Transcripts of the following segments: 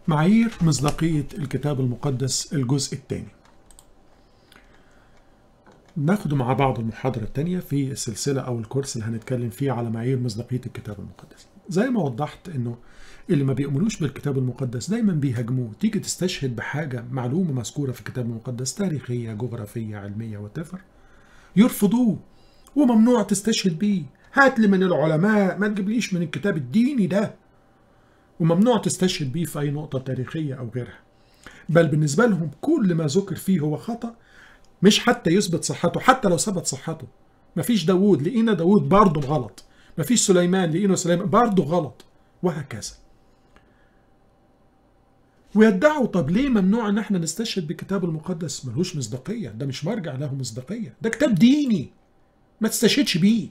معايير مصداقية الكتاب المقدس الجزء الثاني ناخد مع بعض المحاضرة الثانية في السلسلة أو الكورس اللي هنتكلم فيه على معايير مصداقية الكتاب المقدس زي ما وضحت إنه اللي ما بيؤمنوش بالكتاب المقدس دايما بيهاجموه تيجي تستشهد بحاجة معلومة مذكورة في الكتاب المقدس تاريخية جغرافية علمية وتفر يرفضوه وممنوع تستشهد بيه هات لي من العلماء ما تجيبليش من الكتاب الديني ده وممنوع تستشهد بيه في أي نقطة تاريخية أو غيرها بل بالنسبة لهم كل ما ذكر فيه هو خطأ مش حتى يثبت صحته حتى لو ثبت صحته مفيش داوود لقينا داوود برضه غلط مفيش سليمان لقينا سليمان برضه غلط وهكذا ويدعوا طب ليه ممنوع ان احنا نستشهد بالكتاب المقدس ملوش مصداقية ده مش مرجع له مصداقية ده كتاب ديني ما تستشهدش بيه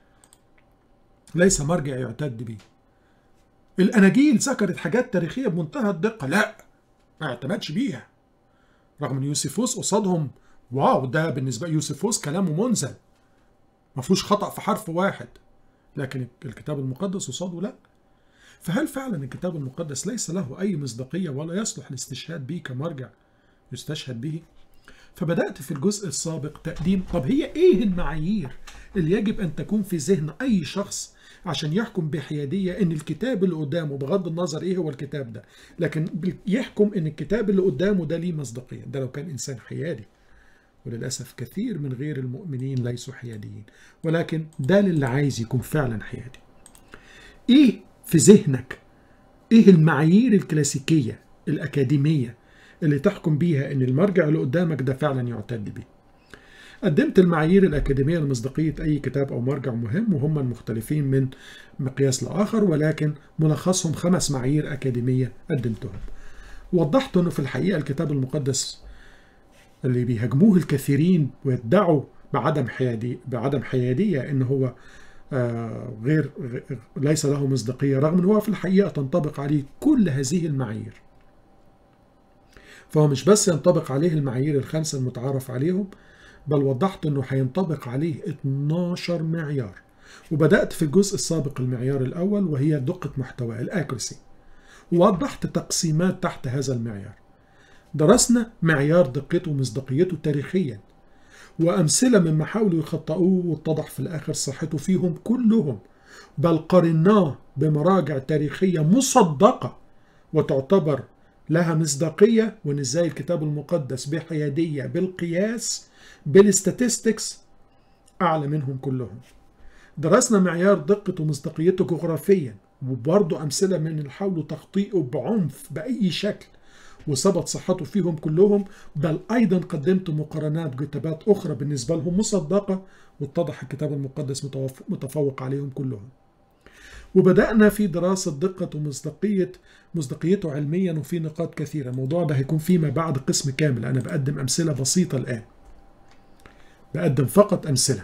ليس مرجع يعتد به الاناجيل ذكرت حاجات تاريخيه بمنتهى الدقه لا ما اعتمدش بيها رغم ان يوسفوس قصادهم واو ده بالنسبه يوسفوس كلامه منزل ما فيهوش خطا في حرف واحد لكن الكتاب المقدس قصاده لا فهل فعلا الكتاب المقدس ليس له اي مصداقيه ولا يصلح الاستشهاد به كمرجع يستشهد به فبدات في الجزء السابق تقديم طب هي ايه المعايير اللي يجب ان تكون في ذهن اي شخص عشان يحكم بحيادية ان الكتاب اللي قدامه بغض النظر ايه هو الكتاب ده لكن يحكم ان الكتاب اللي قدامه ده ليه مصداقية ده لو كان انسان حيادي وللأسف كثير من غير المؤمنين ليسوا حياديين ولكن ده للي عايز يكون فعلا حيادي ايه في ذهنك ايه المعايير الكلاسيكية الأكاديمية اللي تحكم بيها ان المرجع اللي قدامك ده فعلا يعتد به قدمت المعايير الأكاديمية لمصداقية أي كتاب أو مرجع مهم وهم المختلفين من مقياس لآخر ولكن ملخصهم خمس معايير أكاديمية قدمتهم وضحت أنه في الحقيقة الكتاب المقدس اللي بيهاجموه الكثيرين ويدعوا بعدم حيادي بعدم حيادية أنه هو آه غير ليس له مصداقية رغم أنه هو في الحقيقة تنطبق عليه كل هذه المعايير فهو مش بس ينطبق عليه المعايير الخمسة المتعارف عليهم بل وضحت انه هينطبق عليه 12 معيار وبدأت في الجزء السابق المعيار الأول وهي دقة محتوى الأكرسي ووضحت تقسيمات تحت هذا المعيار درسنا معيار دقته ومصداقيته تاريخيا وأمثلة مما حاولوا يخطئوه واتضح في الآخر صحته فيهم كلهم بل قارناه بمراجع تاريخية مصدقة وتعتبر لها مصداقية وإن إزاي الكتاب المقدس بحيادية بالقياس بالستاتستكس أعلى منهم كلهم درسنا معيار دقة ومصداقيته جغرافيا وبرضه أمثلة من اللي حاولوا تخطيئه بعنف بأي شكل وثبت صحته فيهم كلهم بل أيضا قدمت مقارنات بكتابات أخرى بالنسبة لهم مصدقة واتضح الكتاب المقدس متفوق عليهم كلهم وبدأنا في دراسة دقة ومصداقية مصداقيته علميا وفي نقاط كثيرة الموضوع ده هيكون فيما بعد قسم كامل أنا بقدم أمثلة بسيطة الآن بقدم فقط أمثلة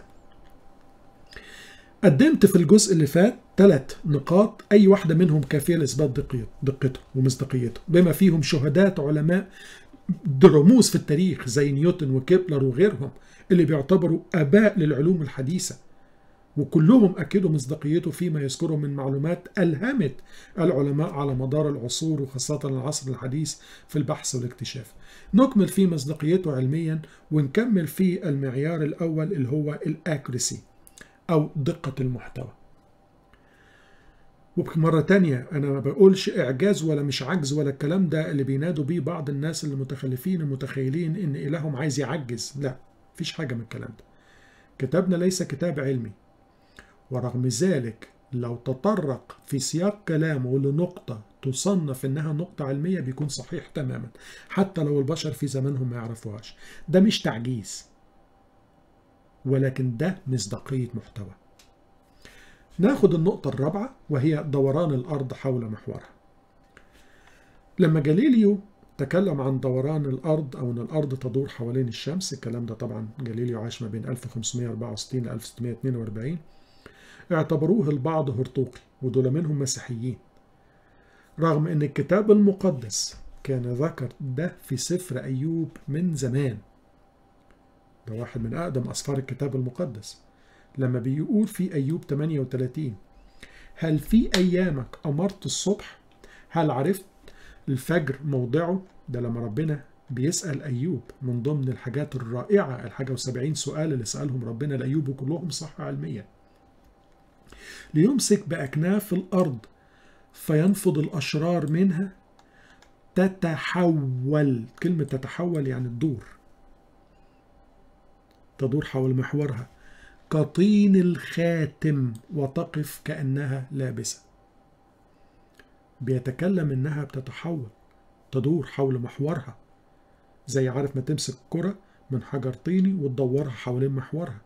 قدمت في الجزء اللي فات ثلاث نقاط أي واحدة منهم كافية لإثبات دقته ومصداقيته بما فيهم شهادات علماء رموز في التاريخ زي نيوتن وكيبلر وغيرهم اللي بيعتبروا آباء للعلوم الحديثة وكلهم أكدوا مصداقيته فيما يذكره من معلومات ألهمت العلماء على مدار العصور وخاصة العصر الحديث في البحث والاكتشاف نكمل في مصداقيته علميا ونكمل في المعيار الأول اللي هو الأكريسي أو دقة المحتوى ومرة تانية أنا ما بقولش إعجاز ولا مش عجز ولا الكلام ده اللي بينادوا بيه بعض الناس المتخلفين المتخيلين إن إلههم عايز يعجز لا مفيش حاجة من الكلام ده كتابنا ليس كتاب علمي ورغم ذلك لو تطرق في سياق كلامه لنقطة تصنف إنها نقطة علمية بيكون صحيح تماما حتى لو البشر في زمانهم ما يعرفوهاش ده مش تعجيز ولكن ده مصداقية محتوى ناخد النقطة الرابعة وهي دوران الأرض حول محورها لما جاليليو تكلم عن دوران الأرض أو أن الأرض تدور حوالين الشمس الكلام ده طبعا جاليليو عاش ما بين 1564 ل 1642 اعتبروه البعض هرطوقي ودول منهم مسيحيين رغم ان الكتاب المقدس كان ذكر ده في سفر أيوب من زمان ده واحد من أقدم أسفار الكتاب المقدس لما بيقول في أيوب 38 هل في أيامك أمرت الصبح هل عرفت الفجر موضعه ده لما ربنا بيسأل أيوب من ضمن الحاجات الرائعة الحاجة وسبعين سؤال اللي سألهم ربنا لأيوب وكلهم صح علميا ليمسك بأكناف الأرض فينفض الأشرار منها تتحول كلمة تتحول يعني تدور تدور حول محورها كطين الخاتم وتقف كأنها لابسة بيتكلم إنها بتتحول تدور حول محورها زي عارف ما تمسك كرة من حجر طيني وتدورها حوالين محورها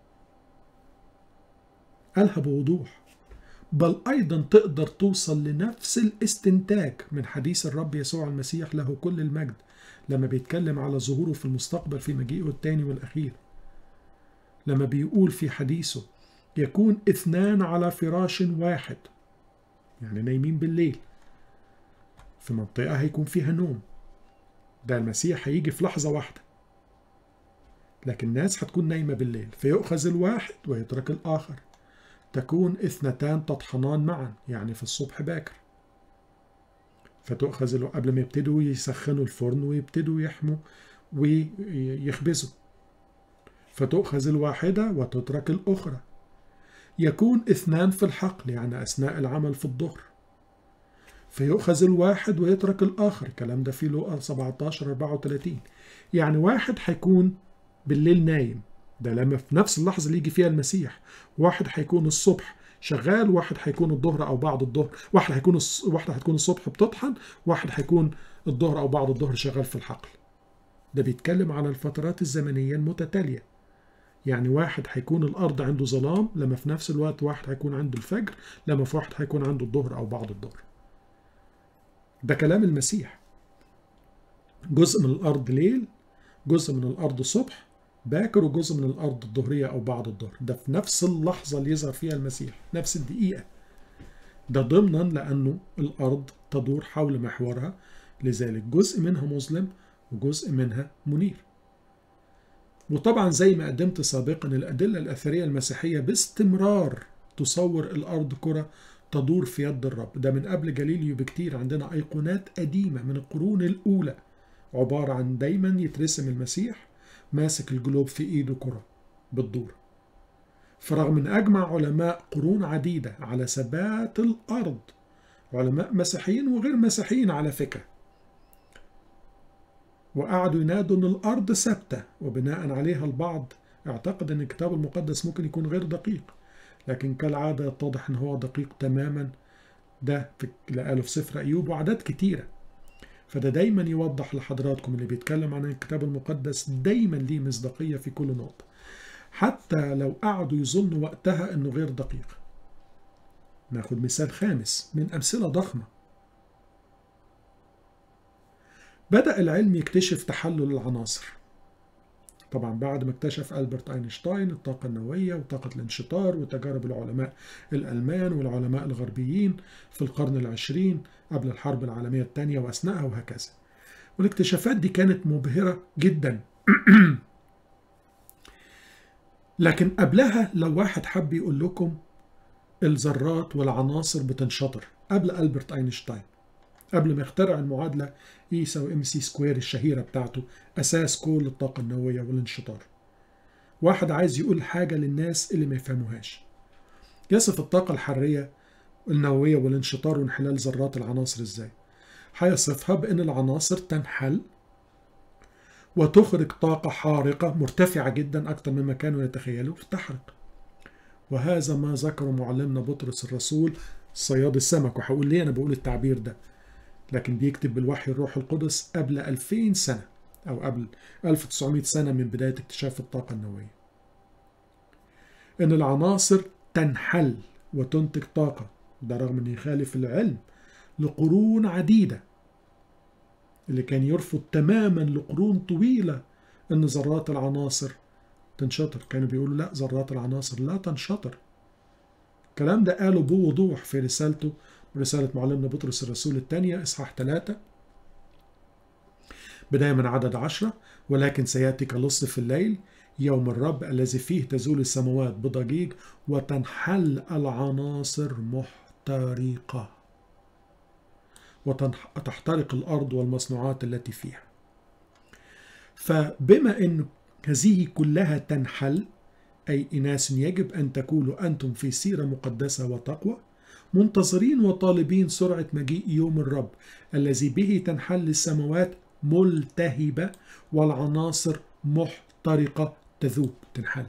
قالها بوضوح بل أيضا تقدر توصل لنفس الاستنتاج من حديث الرب يسوع المسيح له كل المجد لما بيتكلم على ظهوره في المستقبل في مجيئه الثاني والأخير لما بيقول في حديثه يكون اثنان على فراش واحد يعني نايمين بالليل في منطقة هيكون فيها نوم ده المسيح هيجي في لحظة واحدة لكن الناس هتكون نايمة بالليل فيؤخذ الواحد ويترك الآخر تكون اثنتان تطحنان معا يعني في الصبح باكر فتؤخذ قبل ما يبتدوا يسخنوا الفرن ويبتدوا يحموا ويخبزوا فتؤخذ الواحدة وتترك الأخرى يكون اثنان في الحقل يعني أثناء العمل في الظهر فيؤخذ الواحد ويترك الآخر الكلام ده في لقا 17 34 يعني واحد هيكون بالليل نايم ده لما في نفس اللحظة اللي يجي فيها المسيح واحد هيكون الصبح شغال واحد هيكون الظهر او بعد الظهر واحد هيكون الص... واحد هتكون الصبح بتطحن واحد هيكون الظهر او بعد الظهر شغال في الحقل ده بيتكلم على الفترات الزمنية المتتالية يعني واحد هيكون الأرض عنده ظلام لما في نفس الوقت واحد هيكون عنده الفجر لما في واحد هيكون عنده الظهر أو بعد الظهر ده كلام المسيح جزء من الأرض ليل جزء من الأرض صبح باكر وجزء من الأرض الظهرية أو بعد الظهر ده في نفس اللحظة اللي يظهر فيها المسيح نفس الدقيقة ده ضمنا لأنه الأرض تدور حول محورها لذلك جزء منها مظلم وجزء منها منير وطبعا زي ما قدمت سابقا الأدلة الأثرية المسيحية باستمرار تصور الأرض كرة تدور في يد الرب ده من قبل جاليليو بكتير عندنا أيقونات قديمة من القرون الأولى عبارة عن دايما يترسم المسيح ماسك الجلوب في ايده كرة بتدور فرغم ان اجمع علماء قرون عديدة على ثبات الارض علماء مسيحيين وغير مسيحيين على فكرة وقعدوا ينادوا ان الارض ثابتة وبناء عليها البعض اعتقد ان الكتاب المقدس ممكن يكون غير دقيق لكن كالعادة يتضح ان هو دقيق تماما ده في اللي قاله في سفر ايوب وعدات كتيره فده دايما يوضح لحضراتكم اللي بيتكلم عن الكتاب المقدس دايما ليه مصداقية في كل نقطة حتى لو قعدوا يظنوا وقتها انه غير دقيق ناخد مثال خامس من أمثلة ضخمة بدأ العلم يكتشف تحلل العناصر طبعا بعد ما اكتشف ألبرت أينشتاين الطاقة النووية وطاقة الانشطار وتجارب العلماء الألمان والعلماء الغربيين في القرن العشرين قبل الحرب العالمية الثانية وأثناءها وهكذا والاكتشافات دي كانت مبهرة جدا لكن قبلها لو واحد حب يقول لكم الذرات والعناصر بتنشطر قبل ألبرت أينشتاين قبل ما يخترع المعادلة E يساوي ام سي سكوير الشهيرة بتاعته أساس كل الطاقة النووية والانشطار واحد عايز يقول حاجة للناس اللي ما يفهموهاش يصف الطاقة الحرية النووية والانشطار وانحلال ذرات العناصر ازاي هيصفها بأن العناصر تنحل وتخرج طاقة حارقة مرتفعة جدا أكثر مما كانوا يتخيلوا فتحرق وهذا ما ذكره معلمنا بطرس الرسول صياد السمك وهقول ليه أنا بقول التعبير ده لكن بيكتب بالوحي الروح القدس قبل 2000 سنة أو قبل 1900 سنة من بداية اكتشاف الطاقة النووية إن العناصر تنحل وتنتج طاقة ده رغم أن يخالف العلم لقرون عديدة اللي كان يرفض تماما لقرون طويلة أن ذرات العناصر تنشطر كانوا بيقولوا لا ذرات العناصر لا تنشطر الكلام ده قاله بوضوح في رسالته رسالة معلمنا بطرس الرسول الثانية إصحاح 3 بداية من عدد عشرة ولكن سيأتي كلص في الليل يوم الرب الذي فيه تزول السماوات بضجيج وتنحل العناصر محترقة وتحترق الأرض والمصنوعات التي فيها فبما أن هذه كلها تنحل أي إناس يجب أن تكونوا أنتم في سيرة مقدسة وتقوى منتظرين وطالبين سرعة مجيء يوم الرب الذي به تنحل السماوات ملتهبة والعناصر محترقة تذوب تنحل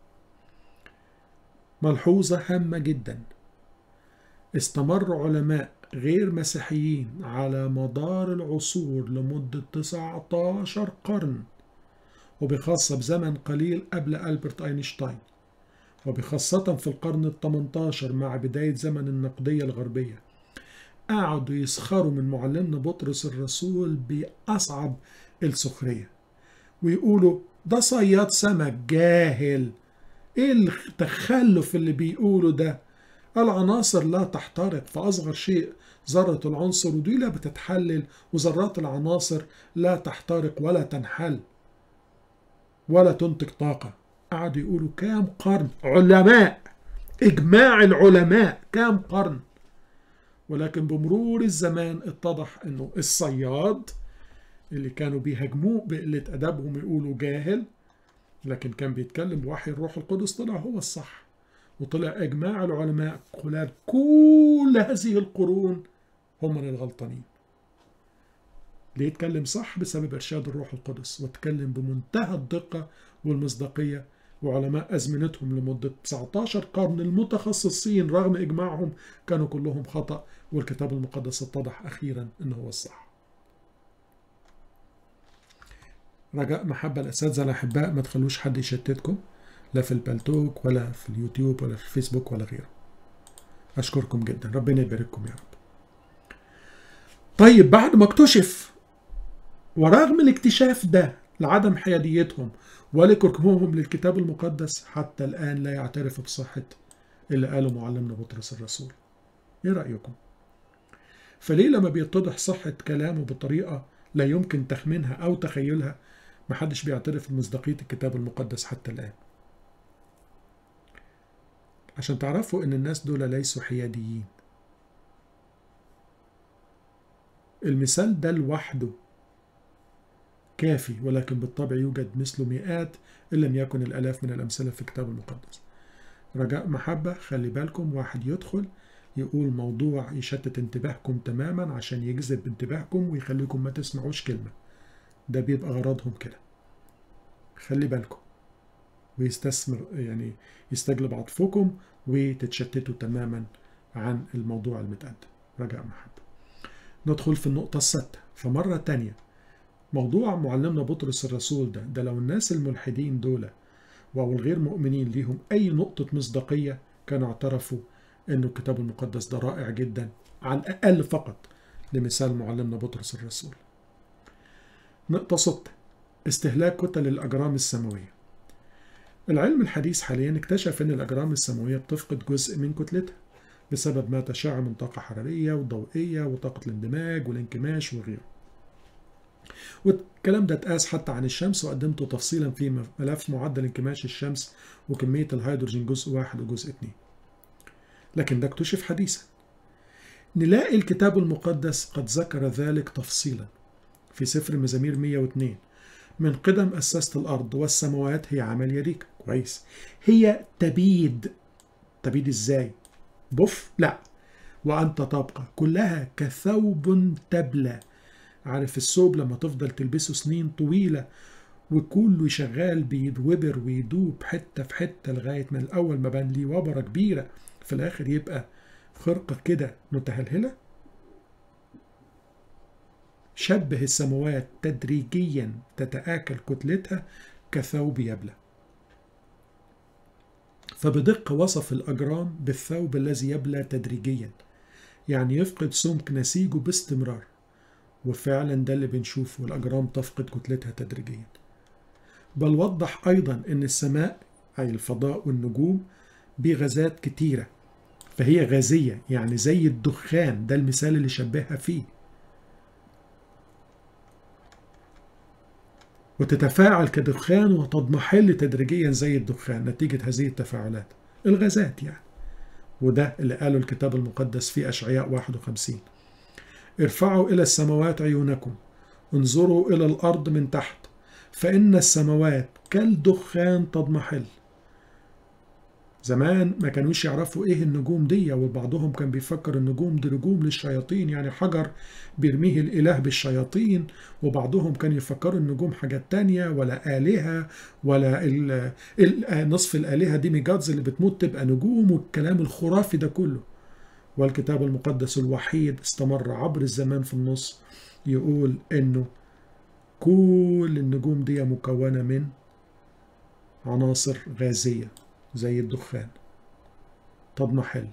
ملحوظة هامة جدا استمر علماء غير مسيحيين على مدار العصور لمدة 19 قرن وبخاصة بزمن قليل قبل ألبرت أينشتاين وبخاصة في القرن الثمنتاشر مع بداية زمن النقدية الغربية قعدوا يسخروا من معلمنا بطرس الرسول بأصعب السخرية ويقولوا ده صياد سمك جاهل ايه التخلف اللي بيقوله ده العناصر لا تحترق فأصغر شيء ذرة العنصر ودي لا بتتحلل وذرات العناصر لا تحترق ولا تنحل ولا تنتج طاقة قعدوا يقولوا كام قرن علماء إجماع العلماء كام قرن ولكن بمرور الزمان اتضح انه الصياد اللي كانوا بيهاجموه بقلة أدبهم يقولوا جاهل لكن كان بيتكلم بوحي الروح القدس طلع هو الصح وطلع إجماع العلماء خلال كل هذه القرون هم من الغلطانين ليه يتكلم صح بسبب إرشاد الروح القدس واتكلم بمنتهى الدقة والمصداقية وعلماء أزمنتهم لمدة 19 قرن المتخصصين رغم إجماعهم كانوا كلهم خطأ والكتاب المقدس اتضح أخيرا أنه هو الصح رجاء محبة الأساتذة الأحباء ما تخلوش حد يشتتكم لا في البلتوك ولا في اليوتيوب ولا في الفيسبوك ولا غيره أشكركم جدا ربنا يبارككم يا رب طيب بعد ما اكتشف ورغم الاكتشاف ده لعدم حياديتهم ولكرههم للكتاب المقدس حتى الآن لا يعترف بصحة اللي قاله معلمنا بطرس الرسول ايه رأيكم؟ فليه لما بيتضح صحة كلامه بطريقة لا يمكن تخمينها أو تخيلها محدش بيعترف بمصداقية الكتاب المقدس حتى الآن عشان تعرفوا ان الناس دول ليسوا حياديين المثال ده لوحده كافي ولكن بالطبع يوجد مثله مئات إن لم يكن الآلاف من الأمثلة في الكتاب المقدس رجاء محبة خلي بالكم واحد يدخل يقول موضوع يشتت انتباهكم تماما عشان يجذب انتباهكم ويخليكم ما تسمعوش كلمة ده بيبقى غرضهم كده خلي بالكم ويستثمر يعني يستجلب عطفكم وتتشتتوا تماما عن الموضوع المتقدم رجاء محبة ندخل في النقطة السادسة فمرة تانية موضوع معلمنا بطرس الرسول ده ده لو الناس الملحدين دول أو الغير مؤمنين ليهم أي نقطة مصداقية كانوا اعترفوا أنه الكتاب المقدس ده رائع جدا على الأقل فقط لمثال معلمنا بطرس الرسول نقطة ستة استهلاك كتل الأجرام السماوية العلم الحديث حاليا اكتشف أن الأجرام السماوية بتفقد جزء من كتلتها بسبب ما تشع من طاقة حرارية وضوئية وطاقة الاندماج والانكماش وغيره والكلام ده اتقاس حتى عن الشمس وقدمته تفصيلا في ملف معدل انكماش الشمس وكمية الهيدروجين جزء واحد وجزء اتنين لكن ده اكتشف حديثا نلاقي الكتاب المقدس قد ذكر ذلك تفصيلا في سفر مزامير 102 من قدم أسست الأرض والسماوات هي عمل يديك كويس هي تبيد تبيد ازاي بف لا وأنت تبقى كلها كثوب تبلى عارف الثوب لما تفضل تلبسه سنين طويلة وكله شغال بيدوبر ويدوب حتة في حتة لغاية ما الأول ما بان ليه وبرة كبيرة في الآخر يبقى خرقة كده متهلهلة شبه السماوات تدريجيا تتآكل كتلتها كثوب يبلى فبدقة وصف الأجرام بالثوب الذي يبلى تدريجيا يعني يفقد سمك نسيجه باستمرار وفعلا ده اللي بنشوفه الأجرام تفقد كتلتها تدريجيا بل وضح أيضا أن السماء أي الفضاء والنجوم بغازات كتيرة فهي غازية يعني زي الدخان ده المثال اللي شبهها فيه وتتفاعل كدخان وتضمحل تدريجيا زي الدخان نتيجة هذه التفاعلات الغازات يعني وده اللي قاله الكتاب المقدس في أشعياء 51 ارفعوا إلى السماوات عيونكم انظروا إلى الأرض من تحت فإن السماوات كالدخان تضمحل زمان ما كانوش يعرفوا ايه النجوم دي وبعضهم كان بيفكر النجوم دي نجوم للشياطين يعني حجر بيرميه الاله بالشياطين وبعضهم كان يفكروا النجوم حاجات تانية ولا آلهة ولا ال ال نصف الآلهة دي ميجادز اللي بتموت تبقى نجوم والكلام الخرافي ده كله والكتاب المقدس الوحيد استمر عبر الزمان في النص يقول انه كل النجوم دي مكونة من عناصر غازية زي الدخان تضمحل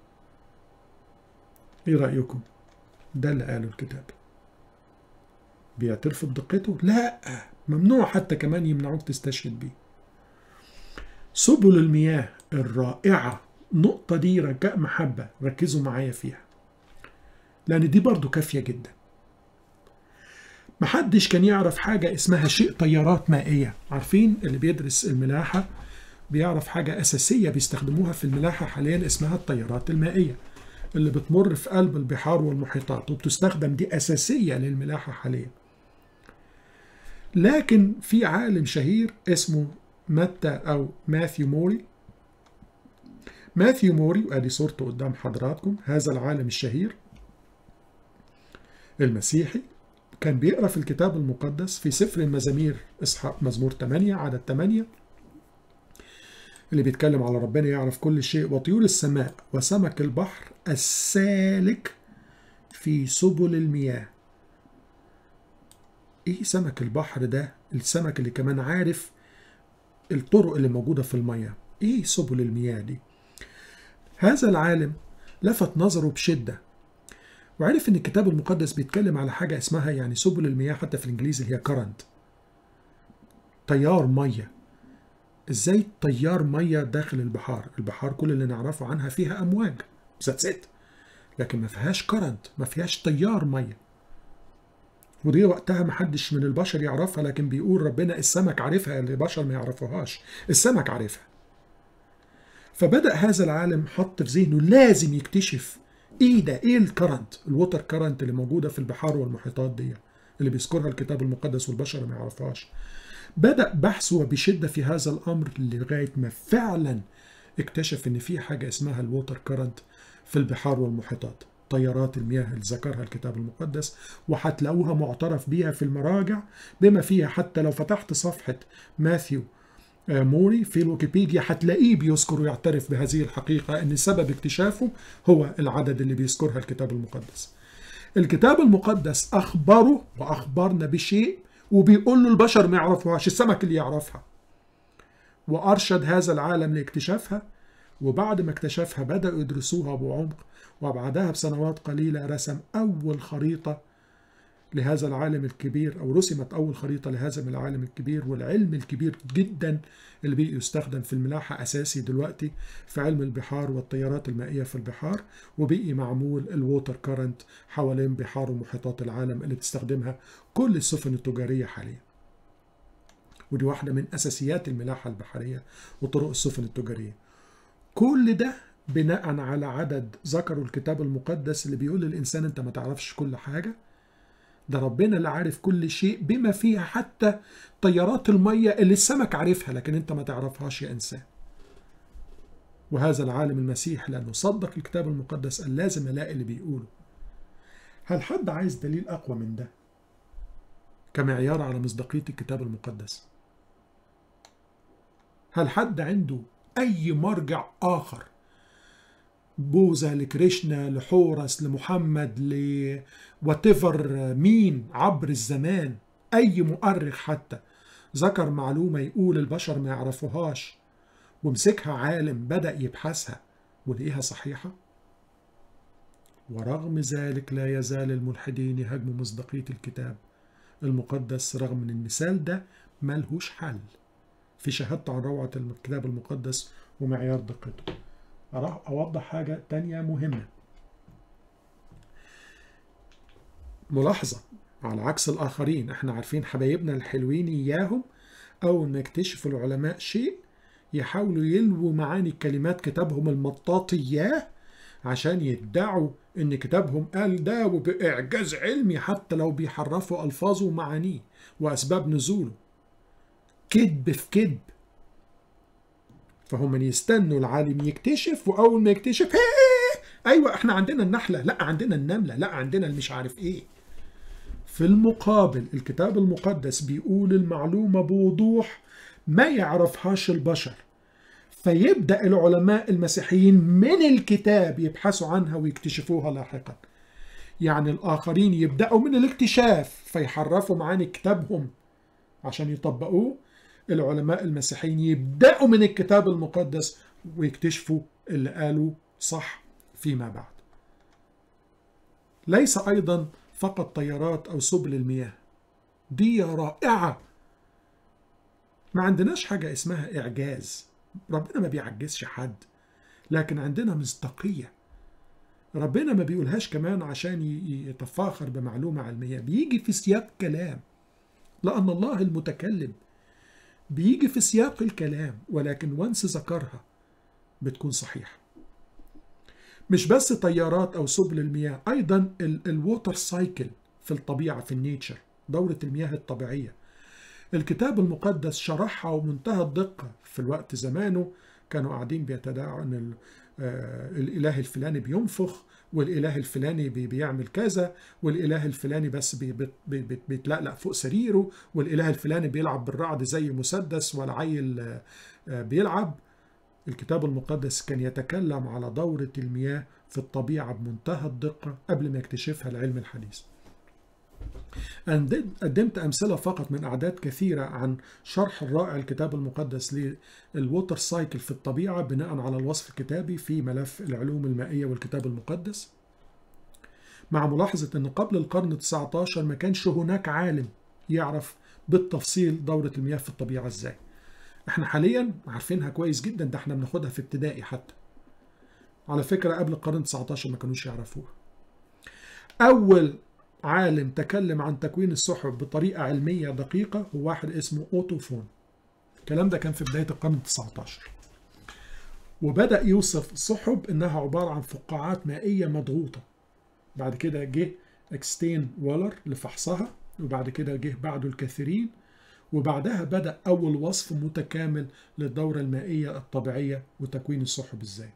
ايه رأيكم ده اللي قاله الكتاب بيعترفوا بدقته لا ممنوع حتى كمان يمنعوك تستشهد بيه سبل المياه الرائعة نقطة دي رجاء محبة ركزوا معايا فيها لأن دي برضو كافية جدا محدش كان يعرف حاجة اسمها شيء طيارات مائية عارفين اللي بيدرس الملاحة بيعرف حاجة أساسية بيستخدموها في الملاحة حاليا اسمها الطيارات المائية اللي بتمر في قلب البحار والمحيطات وبتستخدم دي أساسية للملاحة حاليا لكن في عالم شهير اسمه متى أو ماثيو موري ماثيو موري وادي صورته قدام حضراتكم هذا العالم الشهير المسيحي كان بيقرا في الكتاب المقدس في سفر المزامير اصحاح مزمور 8 عدد 8 اللي بيتكلم على ربنا يعرف كل شيء وطيور السماء وسمك البحر السالك في سبل المياه ايه سمك البحر ده السمك اللي كمان عارف الطرق اللي موجودة في المياه ايه سبل المياه دي هذا العالم لفت نظره بشدة وعرف ان الكتاب المقدس بيتكلم على حاجة اسمها يعني سبل المياه حتى في الانجليزي اللي هي كرنت تيار مية ازاي تيار مية داخل البحار البحار كل اللي نعرفه عنها فيها امواج ذاتس ات لكن ما فيهاش كرنت ما فيهاش تيار مية ودي وقتها ما حدش من البشر يعرفها لكن بيقول ربنا السمك عارفها اللي البشر ما يعرفوهاش السمك عارفها فبدأ هذا العالم حط في ذهنه لازم يكتشف ايه ده ايه الكرنت الووتر كرنت اللي موجوده في البحار والمحيطات دي اللي بيذكرها الكتاب المقدس والبشر ما يعرفهاش بدأ بحثه بشدة في هذا الأمر لغاية ما فعلا اكتشف إن في حاجة اسمها الووتر كرنت في البحار والمحيطات تيارات المياه اللي ذكرها الكتاب المقدس وهتلاقوها معترف بيها في المراجع بما فيها حتى لو فتحت صفحة ماثيو موري في الويكيبيديا هتلاقيه بيذكر ويعترف بهذه الحقيقة أن سبب اكتشافه هو العدد اللي بيذكرها الكتاب المقدس الكتاب المقدس أخبره وأخبرنا بشيء وبيقول له البشر ما يعرفوهاش السمك اللي يعرفها وأرشد هذا العالم لاكتشافها وبعد ما اكتشفها بدأوا يدرسوها بعمق وبعدها بسنوات قليلة رسم أول خريطة لهذا العالم الكبير أو رسمت أول خريطة لهذا العالم الكبير والعلم الكبير جدا اللي بيستخدم في الملاحة أساسي دلوقتي في علم البحار والتيارات المائية في البحار وبقي معمول الووتر كارنت حوالين بحار ومحيطات العالم اللي بتستخدمها كل السفن التجارية حاليا ودي واحدة من أساسيات الملاحة البحرية وطرق السفن التجارية كل ده بناء على عدد ذكروا الكتاب المقدس اللي بيقول للإنسان أنت ما تعرفش كل حاجة ده ربنا اللي عارف كل شيء بما فيها حتى تيارات المية اللي السمك عارفها لكن انت ما تعرفهاش يا انسان وهذا العالم المسيح لانه صدق الكتاب المقدس قال لازم الاقي اللي بيقوله هل حد عايز دليل اقوى من ده كمعيار على مصداقية الكتاب المقدس هل حد عنده اي مرجع اخر بوذا لكريشنا لحورس لمحمد ل واتيفر مين عبر الزمان اي مؤرخ حتى ذكر معلومه يقول البشر ما يعرفوهاش ومسكها عالم بدا يبحثها ولقيها صحيحه ورغم ذلك لا يزال الملحدين يهاجموا مصداقيه الكتاب المقدس رغم ان المثال ده ملهوش حل في شهادته عن روعه الكتاب المقدس ومعيار دقته أروح أوضح حاجة تانية مهمة ملاحظة على عكس الآخرين احنا عارفين حبايبنا الحلوين إياهم أول ما يكتشف العلماء شيء يحاولوا يلووا معاني كلمات كتابهم المطاط إياه عشان يدعوا ان كتابهم قال ده وبإعجاز علمي حتى لو بيحرفوا ألفاظه ومعانيه وأسباب نزوله كذب في كذب فهم يستنوا العالم يكتشف وأول ما يكتشف هي أيوة احنا عندنا النحلة لا عندنا النملة لا عندنا المش عارف ايه في المقابل الكتاب المقدس بيقول المعلومة بوضوح ما يعرفهاش البشر فيبدأ العلماء المسيحيين من الكتاب يبحثوا عنها ويكتشفوها لاحقا يعني الآخرين يبدأوا من الاكتشاف فيحرفوا معاني كتابهم عشان يطبقوه العلماء المسيحيين يبدأوا من الكتاب المقدس ويكتشفوا اللي قالوا صح فيما بعد ليس أيضا فقط طيارات أو سبل المياه دي رائعة ما عندناش حاجة اسمها إعجاز ربنا ما بيعجزش حد لكن عندنا مصداقية ربنا ما بيقولهاش كمان عشان يتفاخر بمعلومة علمية بيجي في سياق كلام لأن الله المتكلم بيجي في سياق الكلام ولكن وانس ذكرها بتكون صحيحة مش بس طيارات أو سبل المياه أيضا الووتر سايكل في الطبيعة في النيتشر دورة المياه الطبيعية الكتاب المقدس شرحها ومنتهى الدقة في الوقت زمانه كانوا قاعدين بيتداعوا ان الاله الفلاني بينفخ والاله الفلاني بيعمل كذا والاله الفلاني بس بيتلقلق فوق سريره والاله الفلاني بيلعب بالرعد زي مسدس والعيل بيلعب الكتاب المقدس كان يتكلم على دورة المياه في الطبيعة بمنتهى الدقة قبل ما يكتشفها العلم الحديث قدمت أمثلة فقط من أعداد كثيرة عن شرح الرائع الكتاب المقدس للووتر سايكل في الطبيعة بناء على الوصف الكتابي في ملف العلوم المائية والكتاب المقدس مع ملاحظة أن قبل القرن 19 ما كانش هناك عالم يعرف بالتفصيل دورة المياه في الطبيعة ازاي احنا حاليا عارفينها كويس جدا ده احنا بناخدها في ابتدائي حتى على فكرة قبل القرن 19 ما كانوش يعرفوها أول عالم تكلم عن تكوين السحب بطريقة علمية دقيقة هو واحد اسمه أوتوفون الكلام ده كان في بداية القرن 19 وبدأ يوصف السحب إنها عبارة عن فقاعات مائية مضغوطة بعد كده جه اكستين وولر لفحصها وبعد كده جه بعده الكثيرين وبعدها بدأ أول وصف متكامل للدورة المائية الطبيعية وتكوين السحب إزاي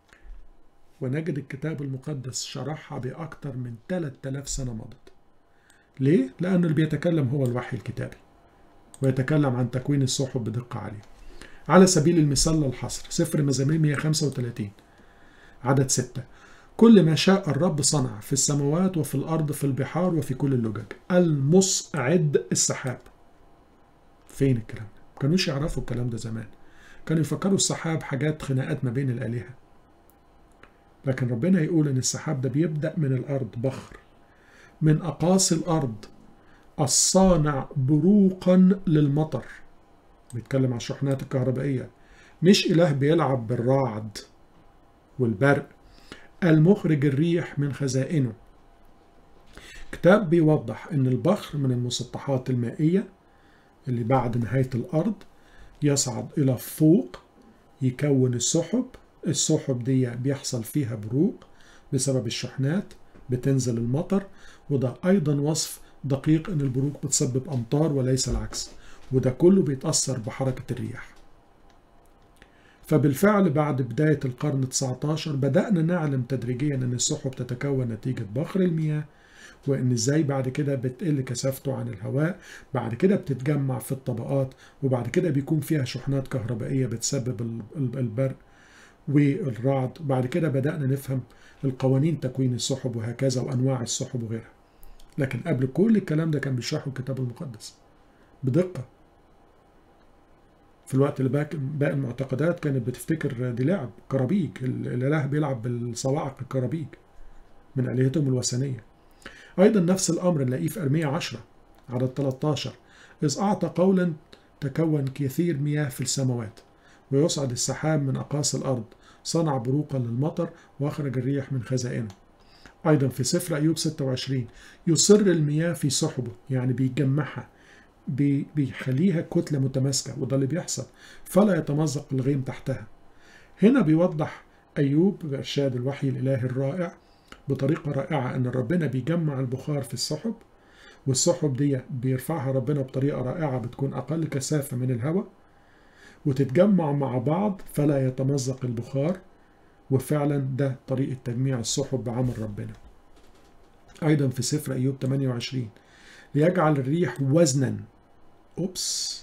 ونجد الكتاب المقدس شرحها بأكثر من 3000 سنة مضت ليه؟ لأن اللي بيتكلم هو الوحي الكتابي ويتكلم عن تكوين السحب بدقة عالية على سبيل المثال للحصر سفر مزامير 135 عدد 6 كل ما شاء الرب صنع في السماوات وفي الأرض في البحار وفي كل اللجج المصعد السحاب فين الكلام ده؟ ما كانوش يعرفوا الكلام ده زمان كانوا يفكروا السحاب حاجات خناقات ما بين الآلهة لكن ربنا يقول ان السحاب ده بيبدأ من الأرض بخر من أقاصي الأرض الصانع بروقا للمطر بيتكلم عن الشحنات الكهربائية مش إله بيلعب بالرعد والبرق المخرج الريح من خزائنه كتاب بيوضح ان البخر من المسطحات المائية اللي بعد نهاية الأرض يصعد إلى فوق يكون السحب السحب دي بيحصل فيها بروق بسبب الشحنات بتنزل المطر وده أيضا وصف دقيق أن البروق بتسبب أمطار وليس العكس وده كله بيتأثر بحركة الرياح فبالفعل بعد بداية القرن 19 بدأنا نعلم تدريجيا أن السحب تتكون نتيجة بخر المياه وان ازاي بعد كده بتقل كثافته عن الهواء بعد كده بتتجمع في الطبقات وبعد كده بيكون فيها شحنات كهربائيه بتسبب البرق والرعد بعد كده بدأنا نفهم القوانين تكوين السحب وهكذا وانواع السحب وغيرها لكن قبل كل الكلام ده كان بيشرحه الكتاب المقدس بدقه في الوقت اللي باقي المعتقدات كانت بتفتكر دي لعب كرابيج الاله بيلعب بالصواعق الكرابيج من آلهتهم الوثنيه أيضا نفس الأمر نلاقيه في أرمية 10 عدد 13 إذ أعطى قولا تكون كثير مياه في السماوات ويصعد السحاب من أقاصي الأرض صنع بروقا للمطر وأخرج الريح من خزائنه أيضا في سفر أيوب 26 يصر المياه في سحبه يعني بيجمعها بي بيخليها كتلة متماسكة وده اللي بيحصل فلا يتمزق الغيم تحتها هنا بيوضح أيوب بإرشاد الوحي الإلهي الرائع بطريقة رائعة أن ربنا بيجمع البخار في السحب والسحب دي بيرفعها ربنا بطريقة رائعة بتكون أقل كثافة من الهواء وتتجمع مع بعض فلا يتمزق البخار وفعلا ده طريقة تجميع السحب بعمل ربنا أيضا في سفر أيوب 28 ليجعل الريح وزنا أوبس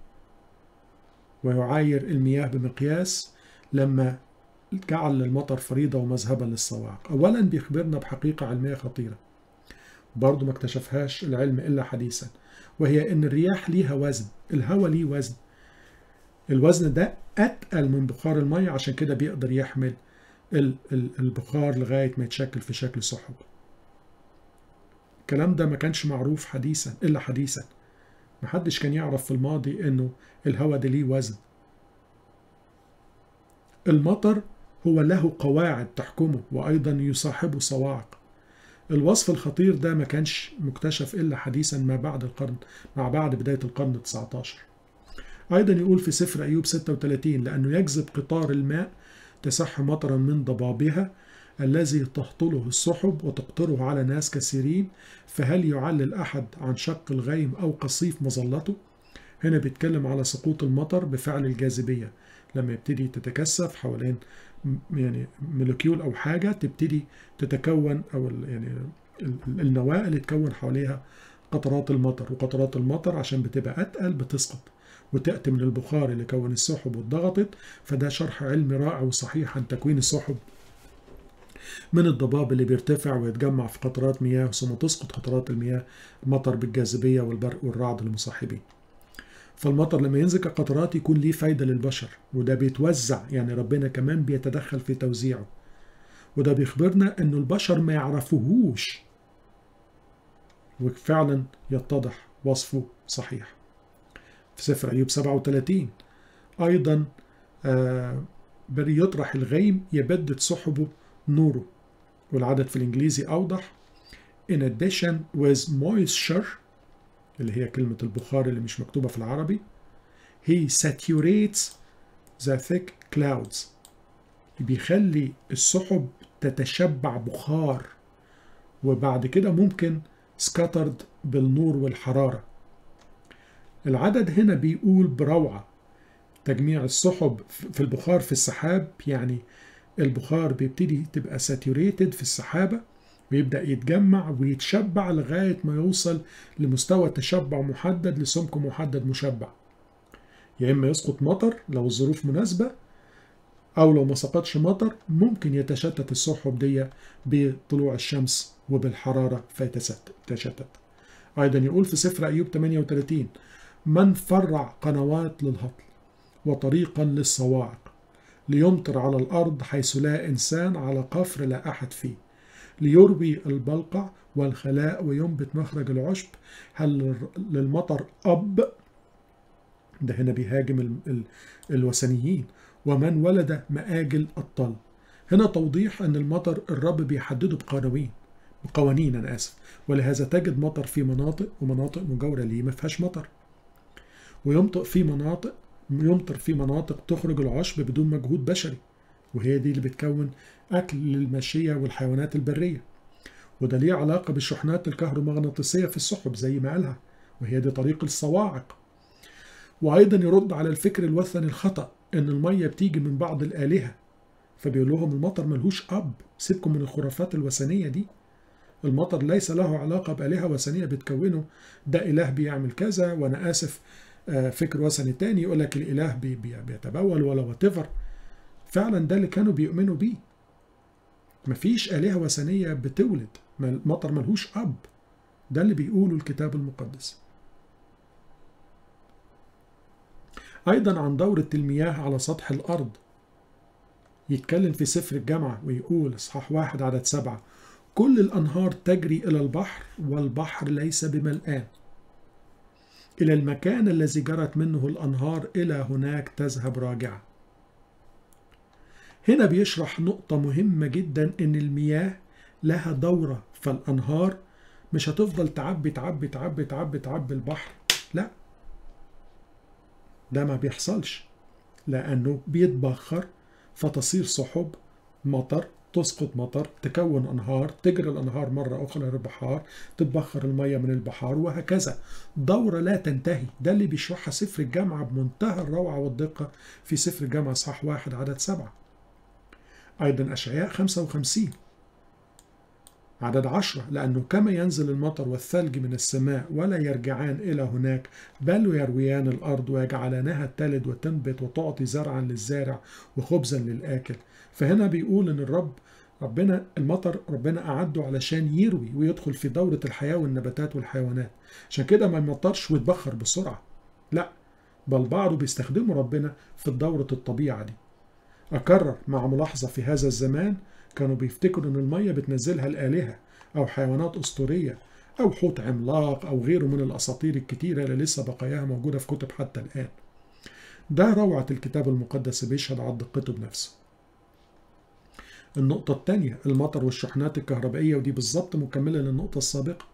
ويعاير المياه بمقياس لما جعل المطر فريضة ومذهبا للصواعق أولا بيخبرنا بحقيقة علمية خطيرة برضو ما اكتشفهاش العلم إلا حديثا وهي أن الرياح ليها وزن الهواء ليه وزن الوزن ده أتقل من بخار المية عشان كده بيقدر يحمل البخار لغاية ما يتشكل في شكل سحب الكلام ده ما كانش معروف حديثا إلا حديثا محدش كان يعرف في الماضي انه الهواء ده ليه وزن المطر هو له قواعد تحكمه وايضا يصاحبه صواعق الوصف الخطير ده ما كانش مكتشف الا حديثا ما بعد القرن مع بعد بدايه القرن 19 ايضا يقول في سفر ايوب 36 لانه يجذب قطار الماء تصح مطرا من ضبابها الذي تهطله السحب وتقطره على ناس كثيرين فهل يعلل أحد عن شق الغيم أو قصيف مظلته؟ هنا بيتكلم على سقوط المطر بفعل الجاذبية لما يبتدي تتكثف حوالين يعني مولكيول أو حاجة تبتدي تتكون أو يعني النواة اللي تكون حواليها قطرات المطر وقطرات المطر عشان بتبقى أتقل بتسقط وتأتي من البخار اللي كون السحب واتضغطت فده شرح علمي رائع وصحيح عن تكوين السحب من الضباب اللي بيرتفع ويتجمع في قطرات مياه ثم تسقط قطرات المياه المطر بالجاذبية والبرق والرعد المصاحبين فالمطر لما ينزل كقطرات يكون ليه فايدة للبشر وده بيتوزع يعني ربنا كمان بيتدخل في توزيعه وده بيخبرنا انه البشر ما يعرفوهوش وفعلا يتضح وصفه صحيح في سفر أيوب 37 أيضا آه يطرح الغيم يبدد سحبه نوره والعدد في الإنجليزي أوضح in addition with moisture اللي هي كلمة البخار اللي مش مكتوبة في العربي he saturates the thick clouds بيخلي السحب تتشبع بخار وبعد كده ممكن scattered بالنور والحرارة العدد هنا بيقول بروعة تجميع السحب في البخار في السحاب يعني البخار بيبتدي تبقى ساتوريتد في السحابة ويبدأ يتجمع ويتشبع لغاية ما يوصل لمستوى تشبع محدد لسمك محدد مشبع يا إما يسقط مطر لو الظروف مناسبة أو لو ما سقطش مطر ممكن يتشتت السحب دي بطلوع الشمس وبالحرارة فيتشتت أيضا يقول في سفر أيوب 38 من فرع قنوات للهطل وطريقا للصواعق ليمطر على الأرض حيث لا إنسان على قفر لا أحد فيه ليروي البلقع والخلاء وينبت مخرج العشب هل للمطر أب ده هنا بيهاجم ال ال الوثنيين ومن ولد مآجل الطل هنا توضيح أن المطر الرب بيحدده بقوانين بقوانين أنا آسف ولهذا تجد مطر في مناطق ومناطق مجاورة ليه ما فيهاش مطر ويمطر في مناطق يمطر في مناطق تخرج العشب بدون مجهود بشري وهي دي اللي بتكون أكل للماشية والحيوانات البرية وده ليه علاقة بالشحنات الكهرومغناطيسية في السحب زي ما قالها وهي دي طريق الصواعق وأيضا يرد على الفكر الوثني الخطأ إن المية بتيجي من بعض الآلهة فبيقول لهم المطر ملهوش أب سيبكم من الخرافات الوثنية دي المطر ليس له علاقة بآلهة وثنية بتكونه ده إله بيعمل كذا وأنا آسف فكر وثني تاني يقول لك الإله بي بي بيتبول ولا واتيفر فعلا ده اللي كانوا بيؤمنوا بيه مفيش آلهة وثنية بتولد المطر ملهوش أب ده اللي بيقوله الكتاب المقدس أيضا عن دورة المياه على سطح الأرض يتكلم في سفر الجامعة ويقول إصحاح واحد عدد سبعة كل الأنهار تجري إلى البحر والبحر ليس بملآن إلى المكان الذي جرت منه الأنهار إلى هناك تذهب راجعة هنا بيشرح نقطة مهمة جدا إن المياه لها دورة فالأنهار مش هتفضل تعبي تعبي تعبي تعبي تعبي البحر لا ده ما بيحصلش لأنه بيتبخر فتصير سحب مطر تسقط مطر تكون أنهار تجري الأنهار مرة أخرى للبحار تتبخر المية من البحار وهكذا دورة لا تنتهي ده اللي بيشرحها سفر الجامعة بمنتهى الروعة والدقة في سفر الجامعة صح واحد عدد سبعة أيضا أشعياء 55 عدد عشرة لأنه كما ينزل المطر والثلج من السماء ولا يرجعان إلى هناك بل يرويان الأرض ويجعلانها تلد وتنبت وتعطي زرعا للزارع وخبزا للآكل فهنا بيقول إن الرب ربنا المطر ربنا أعده علشان يروي ويدخل في دورة الحياة والنباتات والحيوانات عشان كده ما يمطرش ويتبخر بسرعة لا بل بعضه بيستخدموا ربنا في دورة الطبيعة دي أكرر مع ملاحظة في هذا الزمان كانوا بيفتكروا ان الميه بتنزلها الالهه او حيوانات اسطوريه او حوت عملاق او غيره من الاساطير الكتيره اللي لسه بقاياها موجوده في كتب حتى الان ده روعه الكتاب المقدس بيشهد على دقته بنفسه النقطة الثانية المطر والشحنات الكهربائية ودي بالظبط مكملة للنقطة السابقة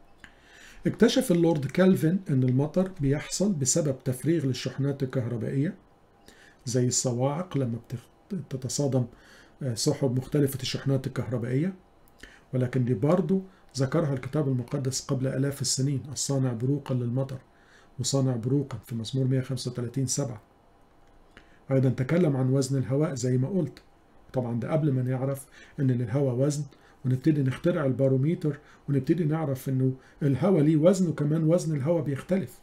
اكتشف اللورد كالفن ان المطر بيحصل بسبب تفريغ للشحنات الكهربائية زي الصواعق لما بتتصادم سحب مختلفة الشحنات الكهربائية ولكن دي برضو ذكرها الكتاب المقدس قبل آلاف السنين الصانع بروقا للمطر وصانع بروقا في مزمور 135 سبعة أيضا تكلم عن وزن الهواء زي ما قلت طبعا ده قبل ما نعرف ان للهواء وزن ونبتدي نخترع الباروميتر ونبتدي نعرف انه الهواء ليه وزن وكمان وزن الهواء بيختلف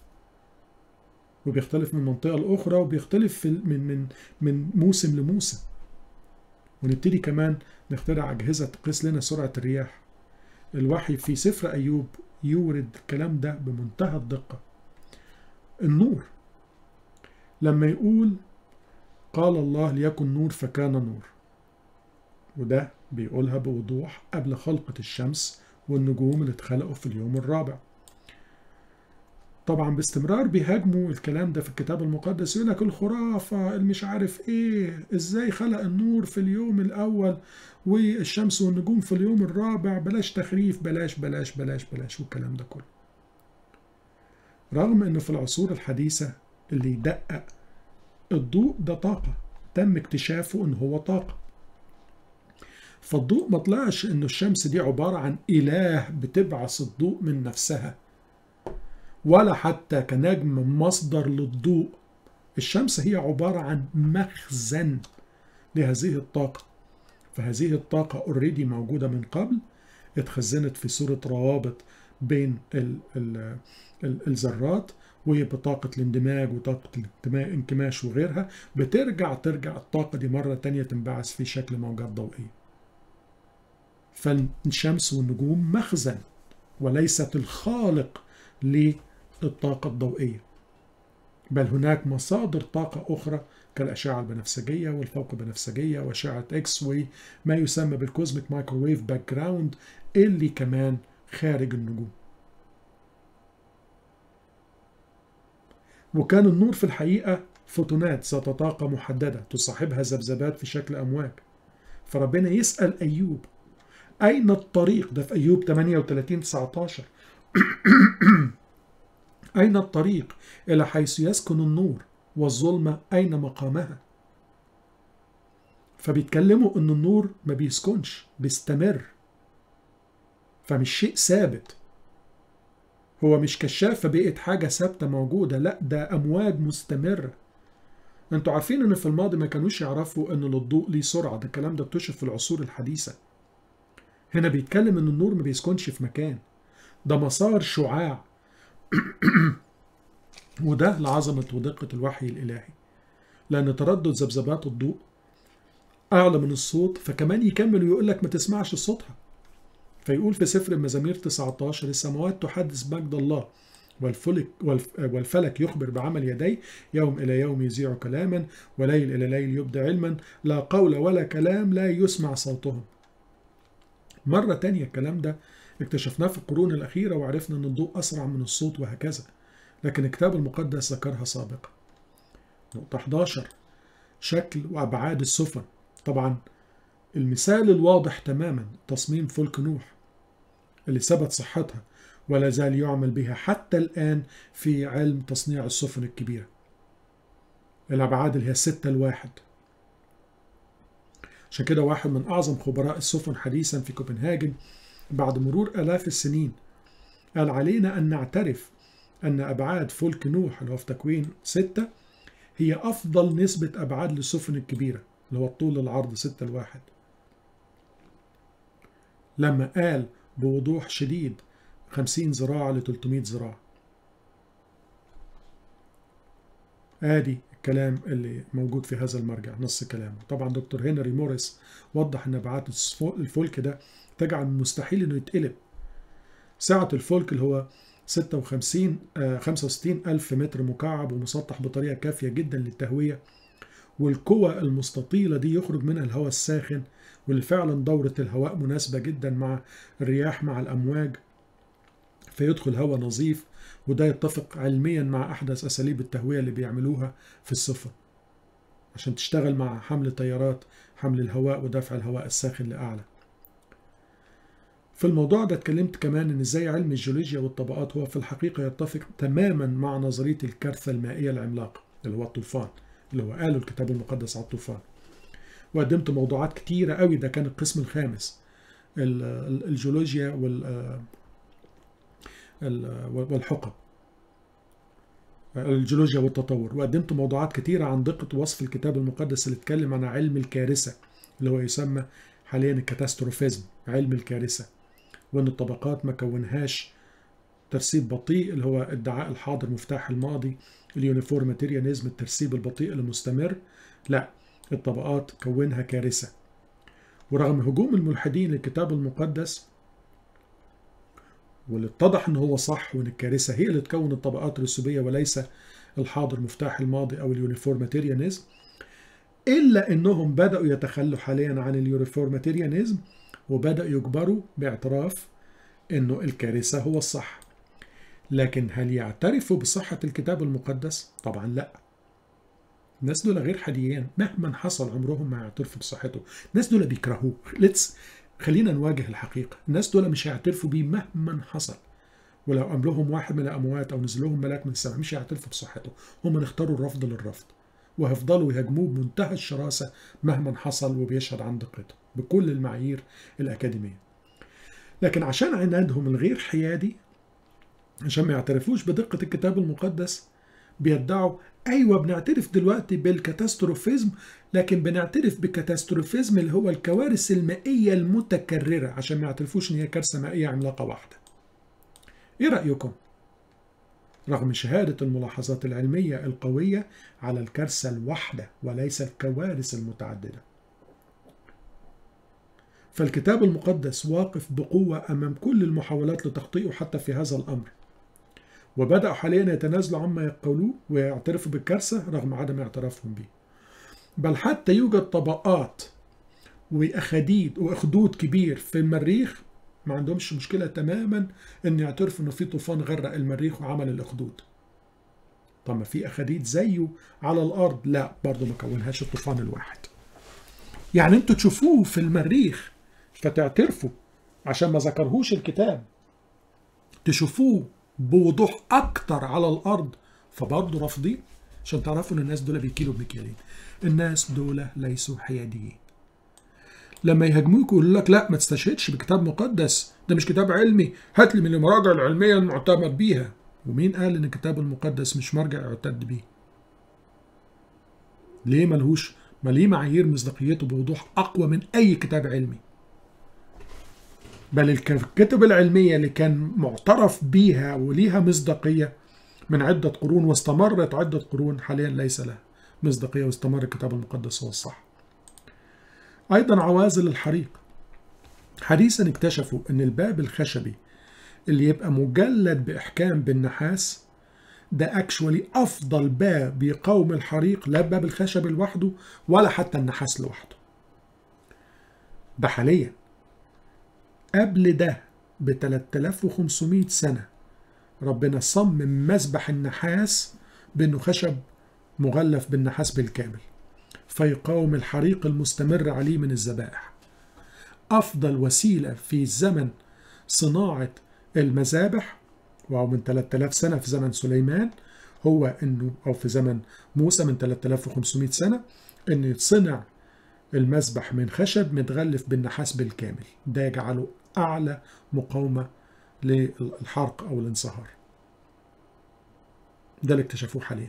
وبيختلف من منطقة لأخرى وبيختلف في من من من موسم لموسم ونبتدي كمان نخترع أجهزة تقيس لنا سرعة الرياح الوحي في سفر أيوب يورد الكلام ده بمنتهى الدقة النور لما يقول قال الله ليكن نور فكان نور وده بيقولها بوضوح قبل خلقة الشمس والنجوم اللي اتخلقوا في اليوم الرابع طبعا باستمرار بيهاجموا الكلام ده في الكتاب المقدس يقول لك الخرافة المش عارف ايه ازاي خلق النور في اليوم الاول والشمس والنجوم في اليوم الرابع بلاش تخريف بلاش بلاش بلاش بلاش والكلام ده كله رغم ان في العصور الحديثة اللي يدقق الضوء ده طاقة تم اكتشافه ان هو طاقة فالضوء ما طلعش انه الشمس دي عبارة عن اله بتبعث الضوء من نفسها ولا حتى كنجم مصدر للضوء الشمس هي عبارة عن مخزن لهذه الطاقة فهذه الطاقة اوريدي موجودة من قبل اتخزنت في صورة روابط بين ال ال ال الذرات وهي بطاقة الاندماج وطاقة الانكماش وغيرها بترجع ترجع الطاقة دي مرة تانية تنبعث في شكل موجات ضوئية فالشمس والنجوم مخزن وليست الخالق للطاقة الضوئية بل هناك مصادر طاقة أخرى كالأشعة البنفسجية والفوق بنفسجية وأشعة إكس واي ما يسمى بالكوزميك مايكروويف باك جراوند اللي كمان خارج النجوم وكان النور في الحقيقة فوتونات ذات طاقة محددة تصاحبها ذبذبات في شكل أمواج فربنا يسأل أيوب أين الطريق ده في أيوب 38 19 أين الطريق إلى حيث يسكن النور والظلمة أين مقامها فبيتكلموا أن النور ما بيسكنش بيستمر فمش شيء ثابت هو مش كشاف فبقت حاجة ثابتة موجودة لا ده أمواج مستمرة انتوا عارفين ان في الماضي ما كانوش يعرفوا ان للضوء ليه سرعة ده الكلام ده اكتشف في العصور الحديثة هنا بيتكلم ان النور ما بيسكنش في مكان ده مسار شعاع وده لعظمة ودقة الوحي الإلهي لأن تردد ذبذبات الضوء أعلى من الصوت فكمان يكمل ويقول لك ما تسمعش صوتها فيقول في سفر المزامير 19 السماوات تحدث مجد الله والفلك والفلك يخبر بعمل يديه يوم إلى يوم يذيع كلاما وليل إلى ليل يبدى علما لا قول ولا كلام لا يسمع صوتهم مرة تانية الكلام ده اكتشفناه في القرون الأخيرة وعرفنا أن الضوء أسرع من الصوت وهكذا لكن الكتاب المقدس ذكرها سابقا نقطة 11 شكل وأبعاد السفن طبعا المثال الواضح تماما تصميم فلك نوح اللي ثبت صحتها ولا زال يعمل بها حتى الآن في علم تصنيع السفن الكبيرة الأبعاد اللي هي ستة الواحد عشان كده واحد من أعظم خبراء السفن حديثا في كوبنهاجن بعد مرور آلاف السنين قال علينا أن نعترف أن أبعاد فلك نوح اللي هو في تكوين ستة هي أفضل نسبة أبعاد للسفن الكبيرة اللي هو الطول العرض ستة الواحد لما قال بوضوح شديد 50 ذراع ل 300 ذراع ادي الكلام اللي موجود في هذا المرجع نص كلامه طبعا دكتور هنري موريس وضح ان ابعاد الفلك ده تجعل من مستحيل انه يتقلب سعة الفلك اللي هو 56 آه 65 ألف متر مكعب ومسطح بطريقة كافية جدا للتهوية والقوى المستطيلة دي يخرج منها الهواء الساخن واللي فعلا دورة الهواء مناسبة جدا مع الرياح مع الأمواج فيدخل هواء نظيف وده يتفق علميا مع أحدث أساليب التهوية اللي بيعملوها في السفن عشان تشتغل مع حمل طيارات حمل الهواء ودفع الهواء الساخن لأعلى في الموضوع ده اتكلمت كمان ان ازاي علم الجيولوجيا والطبقات هو في الحقيقة يتفق تماما مع نظرية الكارثة المائية العملاقة اللي هو الطوفان اللي هو قاله الكتاب المقدس على الطوفان وقدمت موضوعات كتيرة قوي ده كان القسم الخامس الجيولوجيا وال والحقب الجيولوجيا والتطور وقدمت موضوعات كتيرة عن دقة وصف الكتاب المقدس اللي اتكلم عن علم الكارثة اللي هو يسمى حاليا الكاتاستروفيزم علم الكارثة وان الطبقات ما كونهاش ترسيب بطيء اللي هو ادعاء الحاضر مفتاح الماضي اليونيفورماتيريانيزم الترسيب البطيء المستمر لا الطبقات كونها كارثة ورغم هجوم الملحدين للكتاب المقدس واللي اتضح ان هو صح وان الكارثة هي اللي تكون الطبقات الرسوبية وليس الحاضر مفتاح الماضي او اليونيفورماتيريانيزم الا انهم بدأوا يتخلوا حاليا عن اليونيفورماتيريانيزم وبدأوا يجبروا باعتراف انه الكارثة هو الصح لكن هل يعترفوا بصحة الكتاب المقدس؟ طبعا لا الناس دول غير حديان مهما حصل عمرهم ما يعترفوا بصحته الناس دول بيكرهوه ليتس خلينا نواجه الحقيقة الناس دول مش هيعترفوا بيه مهما حصل ولو قام لهم واحد من الأموات أو نزل لهم ملاك من السماء مش هيعترفوا بصحته هم اختاروا الرفض للرفض وهيفضلوا يهاجموه بمنتهى الشراسة مهما حصل وبيشهد عن دقته بكل المعايير الأكاديمية لكن عشان عنادهم الغير حيادي عشان ما يعترفوش بدقة الكتاب المقدس بيدعوا أيوة بنعترف دلوقتي بالكاتاستروفيزم لكن بنعترف بالكاتاستروفيزم اللي هو الكوارث المائية المتكررة عشان ما يعترفوش إن هي كارثة مائية عملاقة واحدة إيه رأيكم؟ رغم شهادة الملاحظات العلمية القوية على الكارثة الواحدة وليس الكوارث المتعددة فالكتاب المقدس واقف بقوة أمام كل المحاولات لتخطئه حتى في هذا الأمر وبدأوا حاليا يتنازلوا عما يقولوه ويعترفوا بالكارثة رغم عدم اعترافهم به بل حتى يوجد طبقات وأخديد وأخدود كبير في المريخ ما عندهمش مشكلة تماما ان يعترفوا انه في طوفان غرق المريخ وعمل الاخدود طب ما في اخديد زيه على الارض لا برضه ما كونهاش الطوفان الواحد يعني انتوا تشوفوه في المريخ فتعترفوا عشان ما ذكرهوش الكتاب تشوفوه بوضوح اكتر على الارض فبرضه رافضين عشان تعرفوا ان الناس دول بيكيلوا بمكيالين الناس دول ليسوا حياديين لما يهاجموك ويقولوا لك لا ما تستشهدش بكتاب مقدس ده مش كتاب علمي هات لي من المراجع العلميه المعتمد بيها ومين قال ان الكتاب المقدس مش مرجع يعتد بيه ليه ملهوش ما ليه معايير مصداقيته بوضوح اقوى من اي كتاب علمي بل الكتب العلميه اللي كان معترف بيها وليها مصداقيه من عده قرون واستمرت عده قرون حاليا ليس لها مصداقيه واستمر الكتاب المقدس هو الصح أيضا عوازل الحريق حديثا اكتشفوا أن الباب الخشبي اللي يبقى مجلد بإحكام بالنحاس ده اكشولي أفضل باب يقاوم الحريق لا الباب الخشبي لوحده ولا حتى النحاس لوحده ده حاليا قبل ده ب 3500 سنة ربنا صمم مسبح النحاس بأنه خشب مغلف بالنحاس بالكامل فيقاوم الحريق المستمر عليه من الذبائح أفضل وسيلة في زمن صناعة المذابح وهو من 3000 سنة في زمن سليمان هو أنه أو في زمن موسى من 3500 سنة أنه يتصنع المسبح من خشب متغلف بالنحاس بالكامل ده يجعله أعلى مقاومة للحرق أو الانصهار ده اللي اكتشفوه حاليا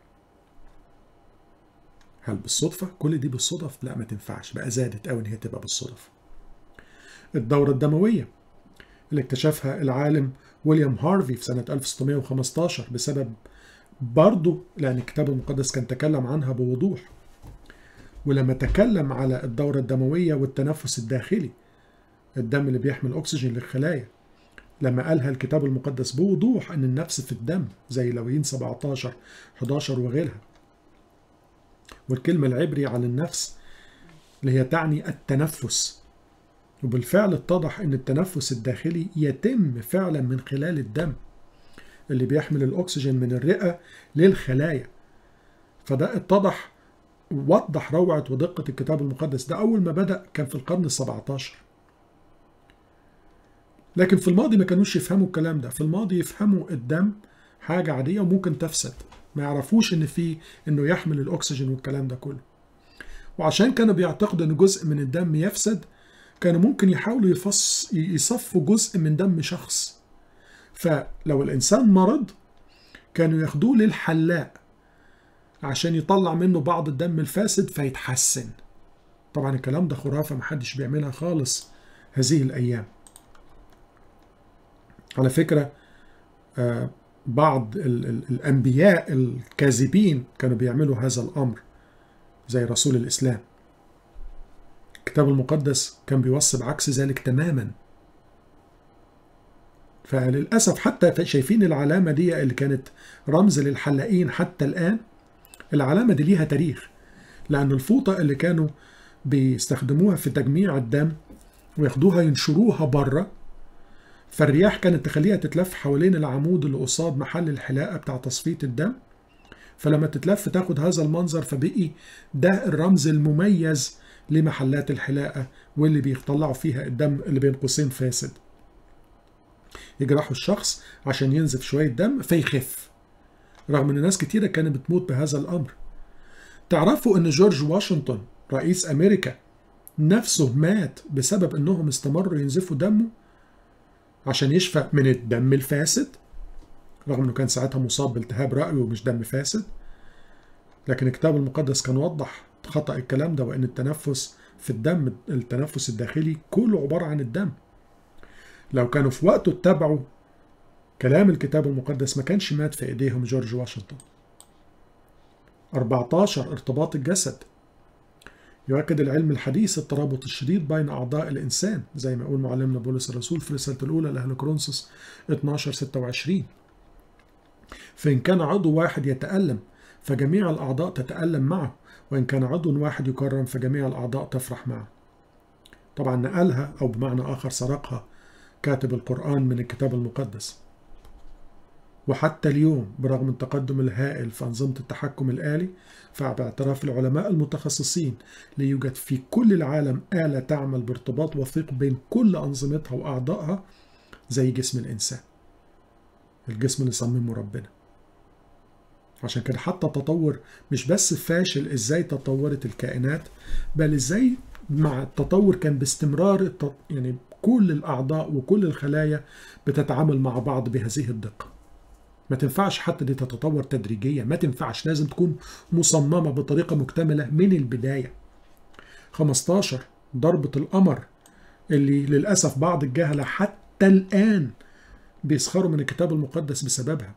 هل بالصدفة؟ كل دي بالصدف؟ لا ما تنفعش بقى زادت أوي إن هي تبقى بالصدف الدورة الدموية اللي اكتشفها العالم ويليام هارفي في سنة 1615 بسبب برضه لأن الكتاب المقدس كان تكلم عنها بوضوح ولما تكلم على الدورة الدموية والتنفس الداخلي الدم اللي بيحمل أكسجين للخلايا لما قالها الكتاب المقدس بوضوح أن النفس في الدم زي لويين 17 11 وغيرها والكلمة العبري على النفس اللي هي تعني التنفس وبالفعل اتضح أن التنفس الداخلي يتم فعلا من خلال الدم اللي بيحمل الأكسجين من الرئة للخلايا فده اتضح وضح روعة ودقة الكتاب المقدس ده أول ما بدأ كان في القرن السبعة عشر لكن في الماضي ما كانوش يفهموا الكلام ده في الماضي يفهموا الدم حاجة عادية وممكن تفسد ما يعرفوش ان في انه يحمل الاكسجين والكلام ده كله وعشان كانوا بيعتقدوا ان جزء من الدم يفسد كانوا ممكن يحاولوا يفص يصفوا جزء من دم شخص فلو الانسان مرض كانوا ياخدوه للحلاق عشان يطلع منه بعض الدم الفاسد فيتحسن طبعا الكلام ده خرافة محدش بيعملها خالص هذه الأيام على فكرة بعض الأنبياء الكاذبين كانوا بيعملوا هذا الأمر زي رسول الإسلام الكتاب المقدس كان بيوصي بعكس ذلك تماما فللأسف حتى شايفين العلامة دي اللي كانت رمز للحلاقين حتى الآن العلامة دي ليها تاريخ لأن الفوطة اللي كانوا بيستخدموها في تجميع الدم وياخدوها ينشروها بره فالرياح كانت تخليها تتلف حوالين العمود اللي قصاد محل الحلاقة بتاع تصفية الدم فلما تتلف تاخد هذا المنظر فبقي ده الرمز المميز لمحلات الحلاقة واللي بيطلعوا فيها الدم اللي بين قوسين فاسد يجرحوا الشخص عشان ينزف شوية دم فيخف رغم ان ناس كتيرة كانت بتموت بهذا الامر تعرفوا ان جورج واشنطن رئيس امريكا نفسه مات بسبب انهم استمروا ينزفوا دمه عشان يشفى من الدم الفاسد رغم انه كان ساعتها مصاب بالتهاب رئوي ومش دم فاسد لكن الكتاب المقدس كان وضح خطأ الكلام ده وان التنفس في الدم التنفس الداخلي كله عبارة عن الدم لو كانوا في وقته اتبعوا كلام الكتاب المقدس ما كانش مات في ايديهم جورج واشنطن 14 ارتباط الجسد يؤكد العلم الحديث الترابط الشديد بين أعضاء الإنسان زي ما يقول معلمنا بولس الرسول في رسالته الأولى لأهل كورنثوس 12 26 فإن كان عضو واحد يتألم فجميع الأعضاء تتألم معه وإن كان عضو واحد يكرم فجميع الأعضاء تفرح معه طبعا نقلها أو بمعنى آخر سرقها كاتب القرآن من الكتاب المقدس وحتى اليوم برغم التقدم الهائل في أنظمة التحكم الآلي فباعتراف العلماء المتخصصين ليوجد في كل العالم آلة تعمل بارتباط وثيق بين كل أنظمتها وأعضائها زي جسم الإنسان الجسم اللي صممه ربنا عشان كده حتى التطور مش بس فاشل ازاي تطورت الكائنات بل ازاي مع التطور كان باستمرار التط... يعني كل الأعضاء وكل الخلايا بتتعامل مع بعض بهذه الدقة ما تنفعش حتى دي تتطور تدريجيا ما تنفعش لازم تكون مصممة بطريقة مكتملة من البداية 15 ضربة القمر اللي للأسف بعض الجهلة حتى الآن بيسخروا من الكتاب المقدس بسببها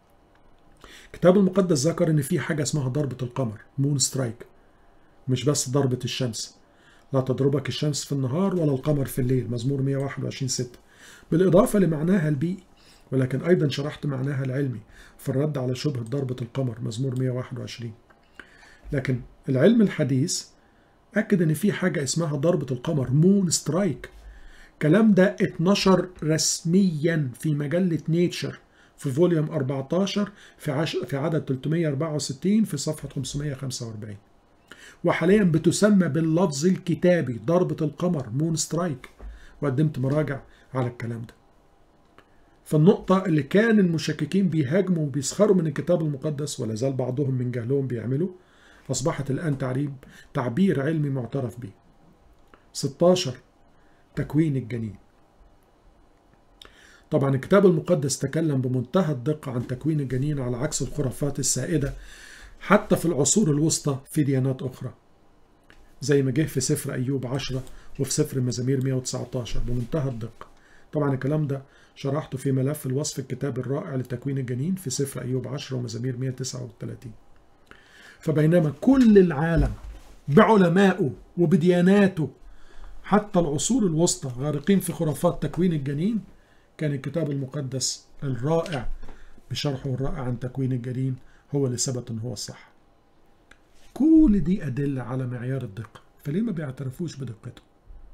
الكتاب المقدس ذكر ان في حاجة اسمها ضربة القمر مون سترايك مش بس ضربة الشمس لا تضربك الشمس في النهار ولا القمر في الليل مزمور 121 6 بالإضافة لمعناها البيئي ولكن أيضا شرحت معناها العلمي في الرد على شبهة ضربة القمر مزمور 121 لكن العلم الحديث أكد إن في حاجة اسمها ضربة القمر مون سترايك الكلام ده اتنشر رسميا في مجلة نيتشر في فوليوم 14 في, عش... في عدد 364 في صفحة 545 وحاليا بتسمى باللفظ الكتابي ضربة القمر مون سترايك وقدمت مراجع على الكلام ده فالنقطة اللي كان المشككين بيهاجموا وبيسخروا من الكتاب المقدس ولا زال بعضهم من جهلهم بيعملوا أصبحت الآن تعريب تعبير علمي معترف به 16 تكوين الجنين طبعا الكتاب المقدس تكلم بمنتهى الدقة عن تكوين الجنين على عكس الخرافات السائدة حتى في العصور الوسطى في ديانات أخرى زي ما جه في سفر أيوب 10 وفي سفر المزامير 119 بمنتهى الدقة طبعا الكلام ده شرحته في ملف الوصف الكتاب الرائع لتكوين الجنين في سفر أيوب 10 ومزامير 139 فبينما كل العالم بعلمائه وبدياناته حتى العصور الوسطى غارقين في خرافات تكوين الجنين كان الكتاب المقدس الرائع بشرحه الرائع عن تكوين الجنين هو اللي ثبت ان هو الصح كل دي أدلة على معيار الدقة فليه ما بيعترفوش بدقته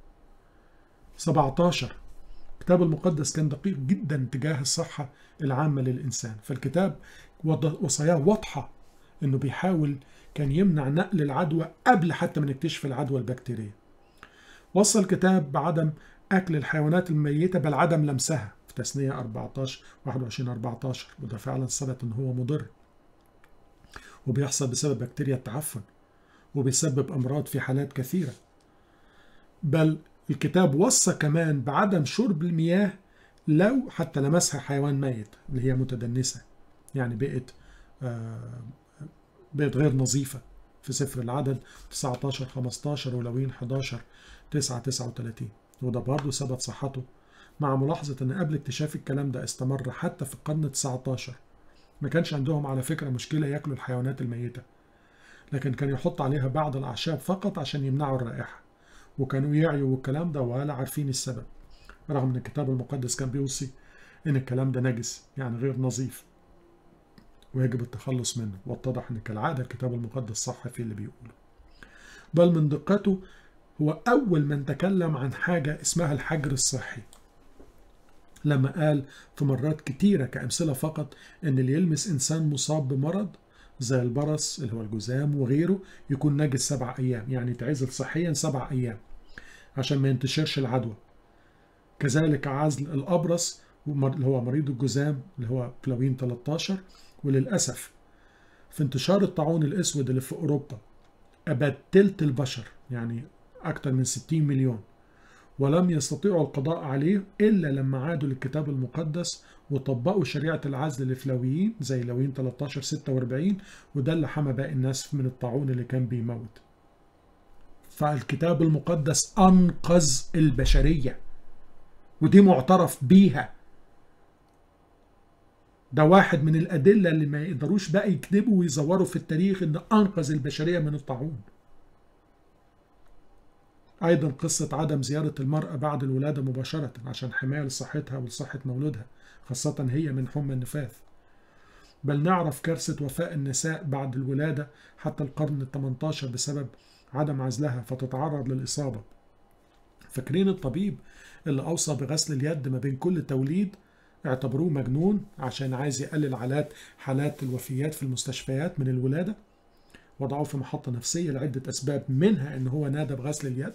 17 الكتاب المقدس كان دقيق جدا تجاه الصحة العامة للإنسان فالكتاب وصاياه واضحة انه بيحاول كان يمنع نقل العدوى قبل حتى ما نكتشف العدوى البكتيرية وصى الكتاب بعدم أكل الحيوانات الميتة بل عدم لمسها في تثنية 14 21 14 وده فعلا ثبت ان هو مضر وبيحصل بسبب بكتيريا التعفن وبيسبب أمراض في حالات كثيرة بل الكتاب وصى كمان بعدم شرب المياه لو حتى لمسها حيوان ميت اللي هي متدنسة يعني بقت آه بقت غير نظيفة في سفر العدد 19 15 ولوين 11 9 39 وده برضه ثبت صحته مع ملاحظة أن قبل اكتشاف الكلام ده استمر حتى في القرن 19 ما كانش عندهم على فكرة مشكلة ياكلوا الحيوانات الميتة لكن كان يحط عليها بعض الأعشاب فقط عشان يمنعوا الرائحة وكانوا يعيوا والكلام ده ولا عارفين السبب رغم أن الكتاب المقدس كان بيوصي أن الكلام ده نجس يعني غير نظيف ويجب التخلص منه واتضح أن كالعادة الكتاب المقدس صح في اللي بيقوله بل من دقته هو أول من تكلم عن حاجة اسمها الحجر الصحي لما قال في مرات كتيرة كأمثلة فقط أن اللي يلمس إنسان مصاب بمرض زي البرص اللي هو الجزام وغيره يكون نجس سبع أيام يعني يتعزل صحيا سبع أيام عشان ما ينتشرش العدوى كذلك عزل الأبرص اللي هو مريض الجزام اللي هو بلاوين 13 وللأسف في انتشار الطاعون الأسود اللي في أوروبا أبد تلت البشر يعني أكثر من 60 مليون ولم يستطيعوا القضاء عليه إلا لما عادوا للكتاب المقدس وطبقوا شريعة العزل للفلاويين زي لوين 13 46 وده اللي حمى باقي الناس من الطاعون اللي كان بيموت فالكتاب المقدس أنقذ البشرية ودي معترف بيها ده واحد من الأدلة اللي ما يقدروش بقى يكذبوا ويزوروا في التاريخ إن أنقذ البشرية من الطاعون أيضا قصة عدم زيارة المرأة بعد الولادة مباشرة عشان حماية لصحتها ولصحة مولودها خاصة هي من حمى النفاث بل نعرف كارثة وفاة النساء بعد الولادة حتى القرن ال 18 بسبب عدم عزلها فتتعرض للإصابة فاكرين الطبيب اللي أوصى بغسل اليد ما بين كل توليد اعتبروه مجنون عشان عايز يقلل حالات حالات الوفيات في المستشفيات من الولادة وضعوه في محطة نفسية لعدة أسباب منها أن هو نادى بغسل اليد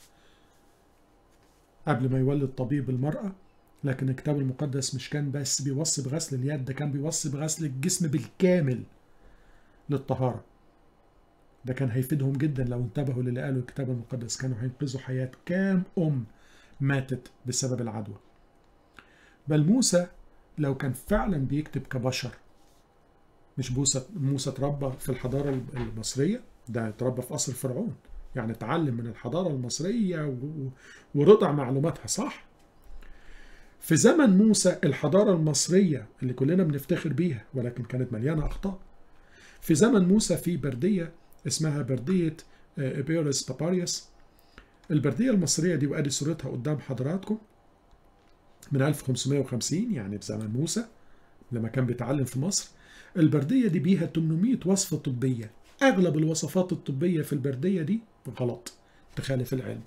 قبل ما يولد طبيب المرأة لكن الكتاب المقدس مش كان بس بيوصي بغسل اليد ده كان بيوصي بغسل الجسم بالكامل للطهارة ده كان هيفيدهم جدا لو انتبهوا للي قاله الكتاب المقدس كانوا هينقذوا حياة كام أم ماتت بسبب العدوى بل موسى لو كان فعلا بيكتب كبشر مش موسى موسى اتربى في الحضاره المصريه ده اتربى في قصر فرعون يعني اتعلم من الحضاره المصريه ورضع معلوماتها صح في زمن موسى الحضاره المصريه اللي كلنا بنفتخر بيها ولكن كانت مليانه اخطاء في زمن موسى في برديه اسمها برديه ابيرس باباريوس البرديه المصريه دي وادي صورتها قدام حضراتكم من 1550 يعني في زمن موسى لما كان بيتعلم في مصر البردية دي بيها 800 وصفة طبية أغلب الوصفات الطبية في البردية دي غلط تخالف العلم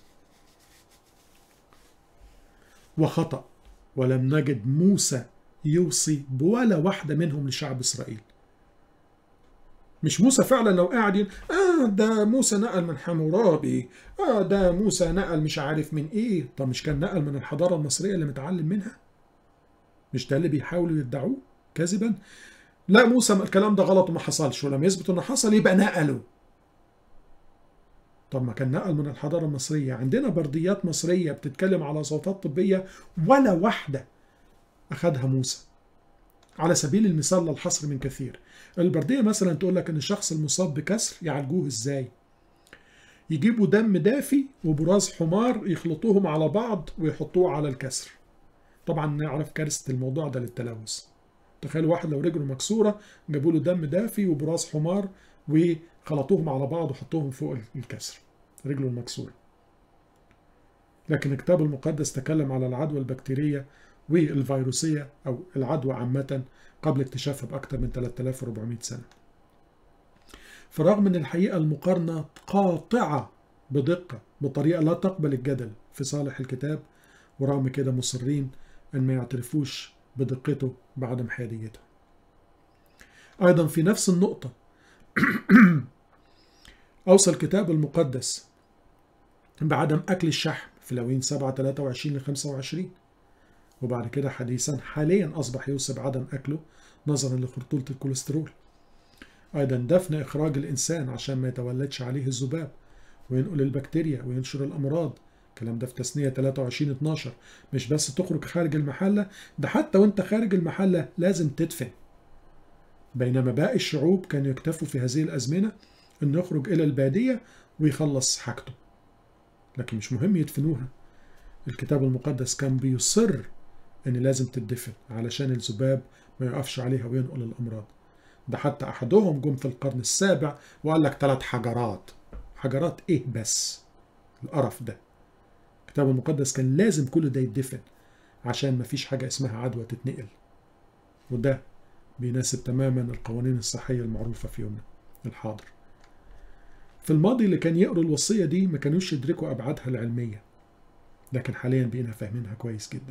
وخطأ ولم نجد موسى يوصي بولا واحدة منهم لشعب إسرائيل مش موسى فعلا لو قاعد ين... اه ده موسى نقل من حمورابي اه ده موسى نقل مش عارف من ايه طب مش كان نقل من الحضارة المصرية اللي متعلم منها مش ده اللي بيحاولوا يدعوه كذبا لا موسى الكلام ده غلط وما حصلش ولما يثبت انه حصل يبقى نقله طب ما كان نقل من الحضارة المصرية عندنا برديات مصرية بتتكلم على وصفات طبية ولا واحدة أخدها موسى على سبيل المثال للحصر من كثير البردية مثلا تقول لك ان الشخص المصاب بكسر يعالجوه ازاي يجيبوا دم دافي وبراز حمار يخلطوهم على بعض ويحطوه على الكسر طبعا نعرف كارثة الموضوع ده للتلوث تخيل واحد لو رجله مكسورة جابوا له دم دافي وبراز حمار وخلطوهم على بعض وحطوهم فوق الكسر رجله المكسورة لكن الكتاب المقدس تكلم على العدوى البكتيرية والفيروسية أو العدوى عامة قبل اكتشافها بأكثر من 3400 سنة فرغم أن الحقيقة المقارنة قاطعة بدقة بطريقة لا تقبل الجدل في صالح الكتاب ورغم كده مصرين أن ما يعترفوش بدقته بعدم حياديته أيضا في نفس النقطة أوصى الكتاب المقدس بعدم أكل الشحم في لوين 7 23 ل 25 وبعد كده حديثا حاليا أصبح يوصي بعدم أكله نظرا لخطورة الكوليسترول أيضا دفن إخراج الإنسان عشان ما يتولدش عليه الذباب وينقل البكتيريا وينشر الأمراض الكلام ده في تثنية 23 12 مش بس تخرج خارج المحلة ده حتى وانت خارج المحلة لازم تدفن بينما باقي الشعوب كانوا يكتفوا في هذه الأزمنة أن يخرج إلى البادية ويخلص حاجته لكن مش مهم يدفنوها الكتاب المقدس كان بيصر ان لازم تدفن علشان الذباب ما يقفش عليها وينقل الامراض ده حتى احدهم جم في القرن السابع وقال لك ثلاث حجرات حجرات ايه بس القرف ده الكتاب المقدس كان لازم كل ده يدفن عشان ما فيش حاجة اسمها عدوى تتنقل وده بيناسب تماما القوانين الصحية المعروفة في يومنا الحاضر في الماضي اللي كان يقروا الوصية دي ما كانوش يدركوا أبعادها العلمية لكن حاليا بقينا فاهمينها كويس جدا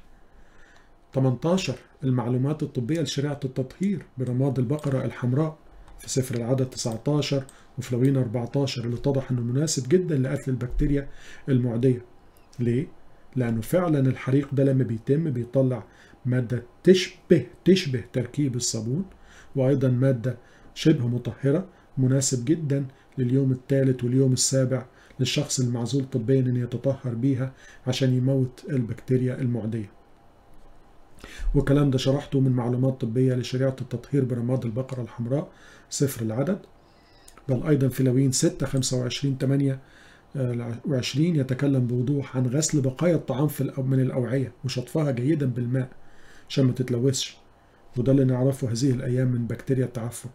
18 المعلومات الطبية لشريعة التطهير برماد البقرة الحمراء في سفر العدد 19 وفي لوين 14 اللي اتضح انه مناسب جدا لقتل البكتيريا المعدية ليه؟ لأنه فعلا الحريق ده لما بيتم بيطلع مادة تشبه تشبه تركيب الصابون وأيضا مادة شبه مطهرة مناسب جدا لليوم الثالث واليوم السابع للشخص المعزول طبيا أن يتطهر بيها عشان يموت البكتيريا المعدية والكلام ده شرحته من معلومات طبية لشريعة التطهير برماد البقرة الحمراء صفر العدد بل أيضا في لوين 6 25 8 وعشرين يتكلم بوضوح عن غسل بقايا الطعام في من الأوعية وشطفها جيدا بالماء عشان ما تتلوثش وده اللي نعرفه هذه الأيام من بكتيريا التعفن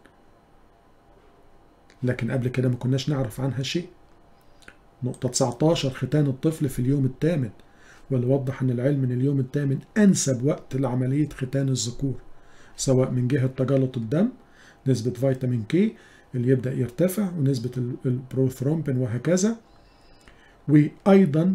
لكن قبل كده ما كناش نعرف عنها شيء نقطة 19 ختان الطفل في اليوم الثامن واللي وضح أن العلم أن اليوم الثامن أنسب وقت لعملية ختان الذكور سواء من جهة تجلط الدم نسبة فيتامين كي اللي يبدأ يرتفع ونسبة البروثرومبين وهكذا وأيضا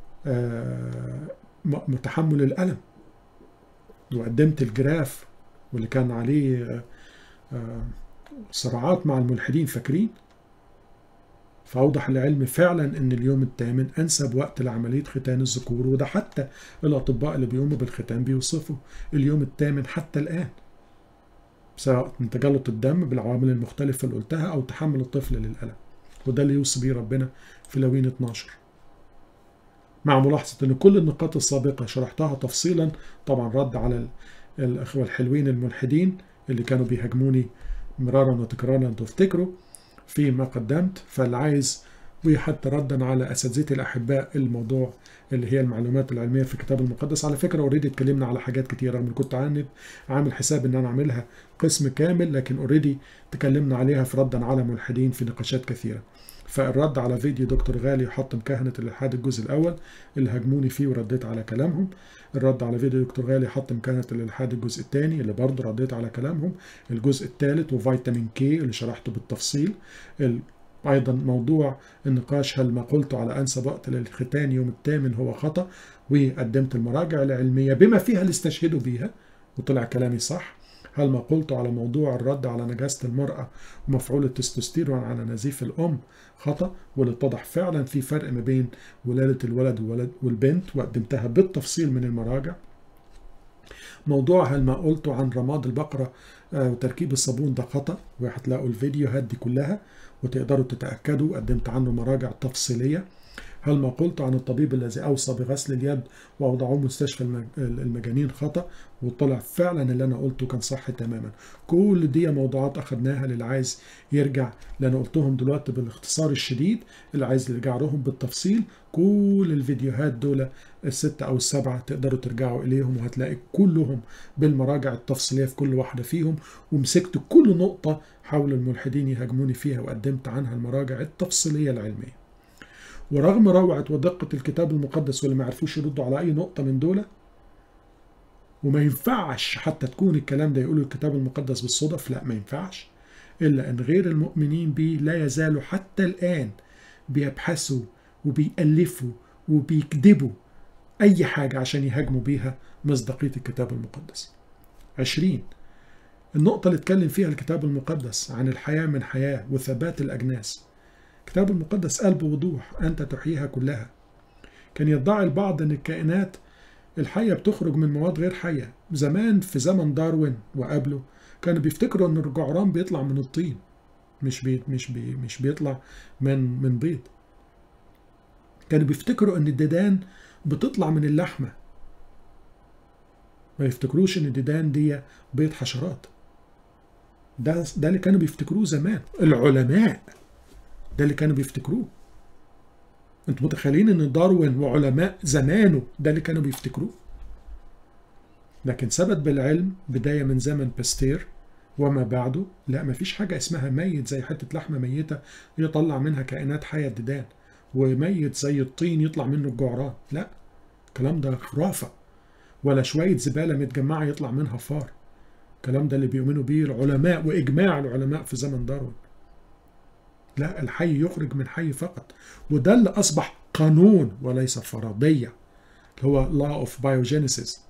تحمل الألم وقدمت الجراف واللي كان عليه صراعات مع الملحدين فاكرين فأوضح العلم فعلا أن اليوم الثامن أنسب وقت لعملية ختان الذكور وده حتى الأطباء اللي بيقوموا بالختان بيوصفوا اليوم الثامن حتى الآن سواء من تجلط الدم بالعوامل المختلفة اللي قلتها أو تحمل الطفل للألم وده اللي يوصي بيه ربنا في لوين 12 مع ملاحظة أن كل النقاط السابقة شرحتها تفصيلا طبعا رد على الأخوة الحلوين الملحدين اللي كانوا بيهاجموني مرارا وتكرارا تفتكروا فيما قدمت فاللي عايز وحتى ردا على اساتذتي الاحباء الموضوع اللي هي المعلومات العلميه في الكتاب المقدس على فكره اوريدي اتكلمنا على حاجات كتير رغم كنت عامل عامل حساب ان انا اعملها قسم كامل لكن اوريدي تكلمنا عليها في ردا على ملحدين في نقاشات كثيره فالرد على فيديو دكتور غالي حطم كهنة الإلحاد الجزء الأول اللي هاجموني فيه ورديت على كلامهم الرد على فيديو دكتور غالي حطم كهنة الإلحاد الجزء الثاني اللي برضه رديت على كلامهم الجزء الثالث وفيتامين كي اللي شرحته بالتفصيل أيضا موضوع النقاش هل ما قلت على أنسب وقت للختان يوم الثامن هو خطأ وقدمت المراجع العلمية بما فيها اللي استشهدوا بيها وطلع كلامي صح هل ما قلت على موضوع الرد على نجاسة المرأة ومفعول التستوستيرون على نزيف الأم خطأ واللي اتضح فعلا في فرق ما بين ولادة الولد والبنت وقدمتها بالتفصيل من المراجع موضوع هل ما قلته عن رماد البقرة وتركيب الصابون ده خطأ وهتلاقوا الفيديوهات دي كلها وتقدروا تتأكدوا قدمت عنه مراجع تفصيلية هل ما قلت عن الطبيب الذي أوصى بغسل اليد وأوضعوه مستشفى المجانين خطأ وطلع فعلا اللي أنا قلته كان صح تماما كل دي موضوعات أخدناها للي عايز يرجع اللي أنا قلتهم دلوقتي بالاختصار الشديد اللي عايز يرجع لهم بالتفصيل كل الفيديوهات دول الستة أو السبعة تقدروا ترجعوا إليهم وهتلاقي كلهم بالمراجع التفصيلية في كل واحدة فيهم ومسكت كل نقطة حول الملحدين يهاجموني فيها وقدمت عنها المراجع التفصيلية العلمية ورغم روعة ودقة الكتاب المقدس واللي ما عرفوش يردوا على أي نقطة من دول وما ينفعش حتى تكون الكلام ده يقولوا الكتاب المقدس بالصدف لا ما ينفعش إلا أن غير المؤمنين به لا يزالوا حتى الآن بيبحثوا وبيألفوا وبيكذبوا أي حاجة عشان يهاجموا بيها مصداقية الكتاب المقدس عشرين النقطة اللي اتكلم فيها الكتاب المقدس عن الحياة من حياة وثبات الأجناس الكتاب المقدس قال بوضوح أنت تحييها كلها كان يدعي البعض أن الكائنات الحية بتخرج من مواد غير حية زمان في زمن داروين وقبله كانوا بيفتكروا أن الجعران بيطلع من الطين مش بي مش بي مش بيطلع من من بيض كانوا بيفتكروا أن الديدان بتطلع من اللحمة ما يفتكروش أن الديدان دي بيض حشرات ده ده اللي كانوا بيفتكروه زمان العلماء ده اللي كانوا بيفتكروه انتوا متخيلين ان داروين وعلماء زمانه ده اللي كانوا بيفتكروه لكن ثبت بالعلم بداية من زمن باستير وما بعده لا مفيش حاجة اسمها ميت زي حتة لحمة ميتة يطلع منها كائنات حية ديدان وميت زي الطين يطلع منه الجعران لا الكلام ده خرافة ولا شوية زبالة متجمعة يطلع منها فار الكلام ده اللي بيؤمنوا بيه العلماء وإجماع العلماء في زمن داروين لا الحي يخرج من حي فقط وده اللي أصبح قانون وليس فرضية هو law of biogenesis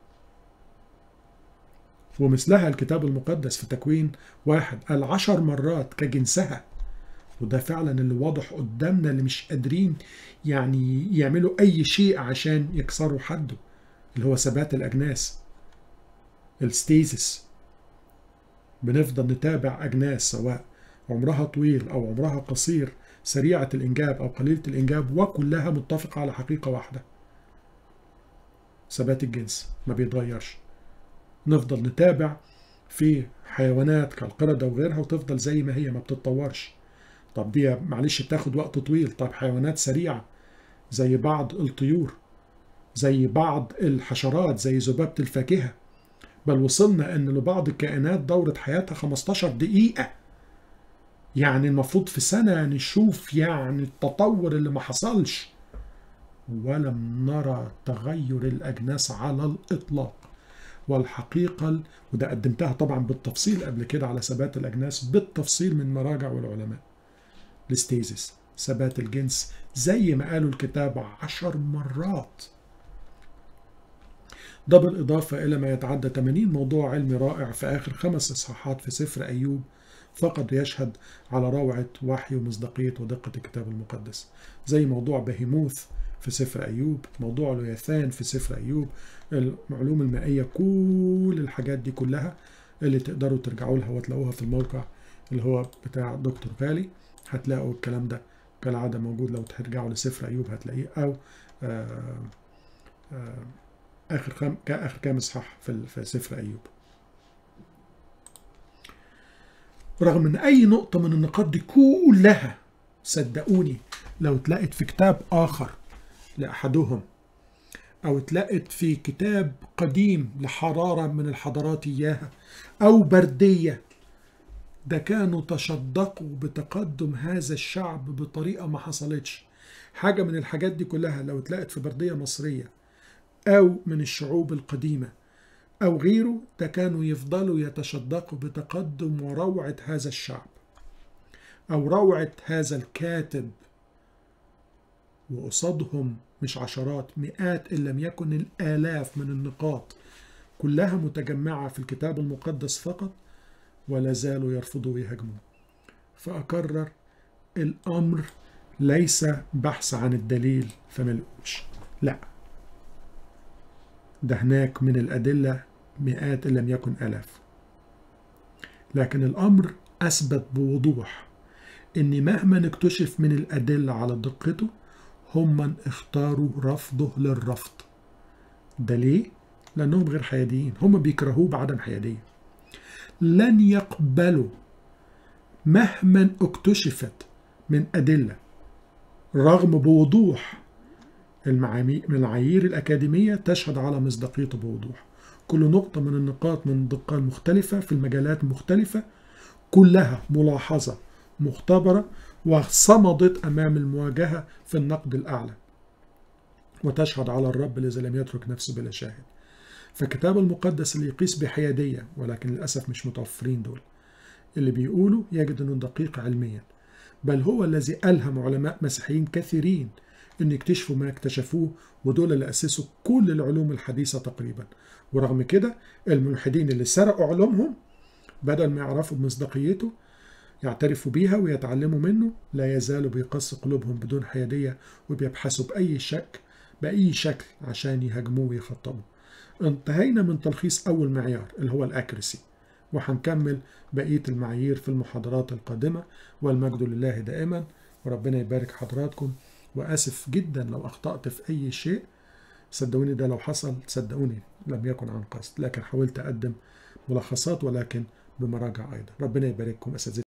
ومثلها الكتاب المقدس في تكوين واحد العشر مرات كجنسها وده فعلا اللي واضح قدامنا اللي مش قادرين يعني يعملوا أي شيء عشان يكسروا حده اللي هو ثبات الأجناس الستيزس بنفضل نتابع أجناس سواء عمرها طويل أو عمرها قصير سريعة الإنجاب أو قليلة الإنجاب وكلها متفقة على حقيقة واحدة ثبات الجنس ما بيتغيرش نفضل نتابع في حيوانات كالقردة وغيرها وتفضل زي ما هي ما بتتطورش طب دي معلش بتاخد وقت طويل طب حيوانات سريعة زي بعض الطيور زي بعض الحشرات زي ذبابة الفاكهة بل وصلنا ان لبعض الكائنات دورة حياتها 15 دقيقة يعني المفروض في سنة نشوف يعني التطور اللي ما حصلش ولم نرى تغير الأجناس على الإطلاق والحقيقة وده قدمتها طبعا بالتفصيل قبل كده على ثبات الأجناس بالتفصيل من مراجع والعلماء الاستيزيس ثبات الجنس زي ما قالوا الكتاب عشر مرات ده بالإضافة إلى ما يتعدى 80 موضوع علمي رائع في آخر خمس إصحاحات في سفر أيوب فقط يشهد على روعة وحي ومصداقية ودقة الكتاب المقدس زي موضوع بهيموث في سفر أيوب موضوع لوياثان في سفر أيوب العلوم المائية كل الحاجات دي كلها اللي تقدروا ترجعوا لها وتلاقوها في الموقع اللي هو بتاع دكتور غالي هتلاقوا الكلام ده كالعادة موجود لو ترجعوا لسفر أيوب هتلاقيه أو آآ آآ آخر خم... آخر كام إصحاح في... في سفر أيوب رغم ان اي نقطة من النقاط دي كلها صدقوني لو اتلقت في كتاب اخر لاحدهم او اتلقت في كتاب قديم لحرارة من الحضارات اياها او بردية ده كانوا تشدقوا بتقدم هذا الشعب بطريقة ما حصلتش حاجة من الحاجات دي كلها لو اتلقت في بردية مصرية او من الشعوب القديمة أو غيره ده كانوا يفضلوا يتشدقوا بتقدم وروعة هذا الشعب أو روعة هذا الكاتب وقصادهم مش عشرات مئات إن لم يكن الآلاف من النقاط كلها متجمعة في الكتاب المقدس فقط ولا زالوا يرفضوا ويهاجموا فأكرر الأمر ليس بحث عن الدليل فملقوش لا ده هناك من الأدلة مئات إن لم يكن آلاف لكن الأمر أثبت بوضوح إن مهما اكتشف من الأدلة على دقته هم من اختاروا رفضه للرفض ده ليه؟ لأنهم غير حياديين هم بيكرهوه بعدم حيادية لن يقبلوا مهما اكتشفت من أدلة رغم بوضوح المعايير الأكاديمية تشهد على مصداقيته بوضوح كل نقطة من النقاط من دقة مختلفة في المجالات المختلفة كلها ملاحظة مختبرة وصمدت أمام المواجهة في النقد الأعلى وتشهد على الرب الذي لم يترك نفسه بلا شاهد فالكتاب المقدس اللي يقيس بحيادية ولكن للأسف مش متوفرين دول اللي بيقولوا يجد أنه دقيق علميا بل هو الذي ألهم علماء مسيحيين كثيرين أن يكتشفوا ما اكتشفوه ودول اللي أسسوا كل العلوم الحديثة تقريبا ورغم كده الملحدين اللي سرقوا علومهم بدل ما يعرفوا بمصداقيته يعترفوا بيها ويتعلموا منه لا يزالوا بيقص قلوبهم بدون حيادية وبيبحثوا بأي شك بأي شكل عشان يهاجموه ويخطبوا انتهينا من تلخيص أول معيار اللي هو الأكريسي وهنكمل بقية المعايير في المحاضرات القادمة والمجد لله دائما وربنا يبارك حضراتكم وآسف جدا لو أخطأت في أي شيء صدقوني ده لو حصل صدقوني لم يكن عن قصد لكن حاولت أقدم ملخصات ولكن بمراجع أيضا ربنا يبارككم أساتذتي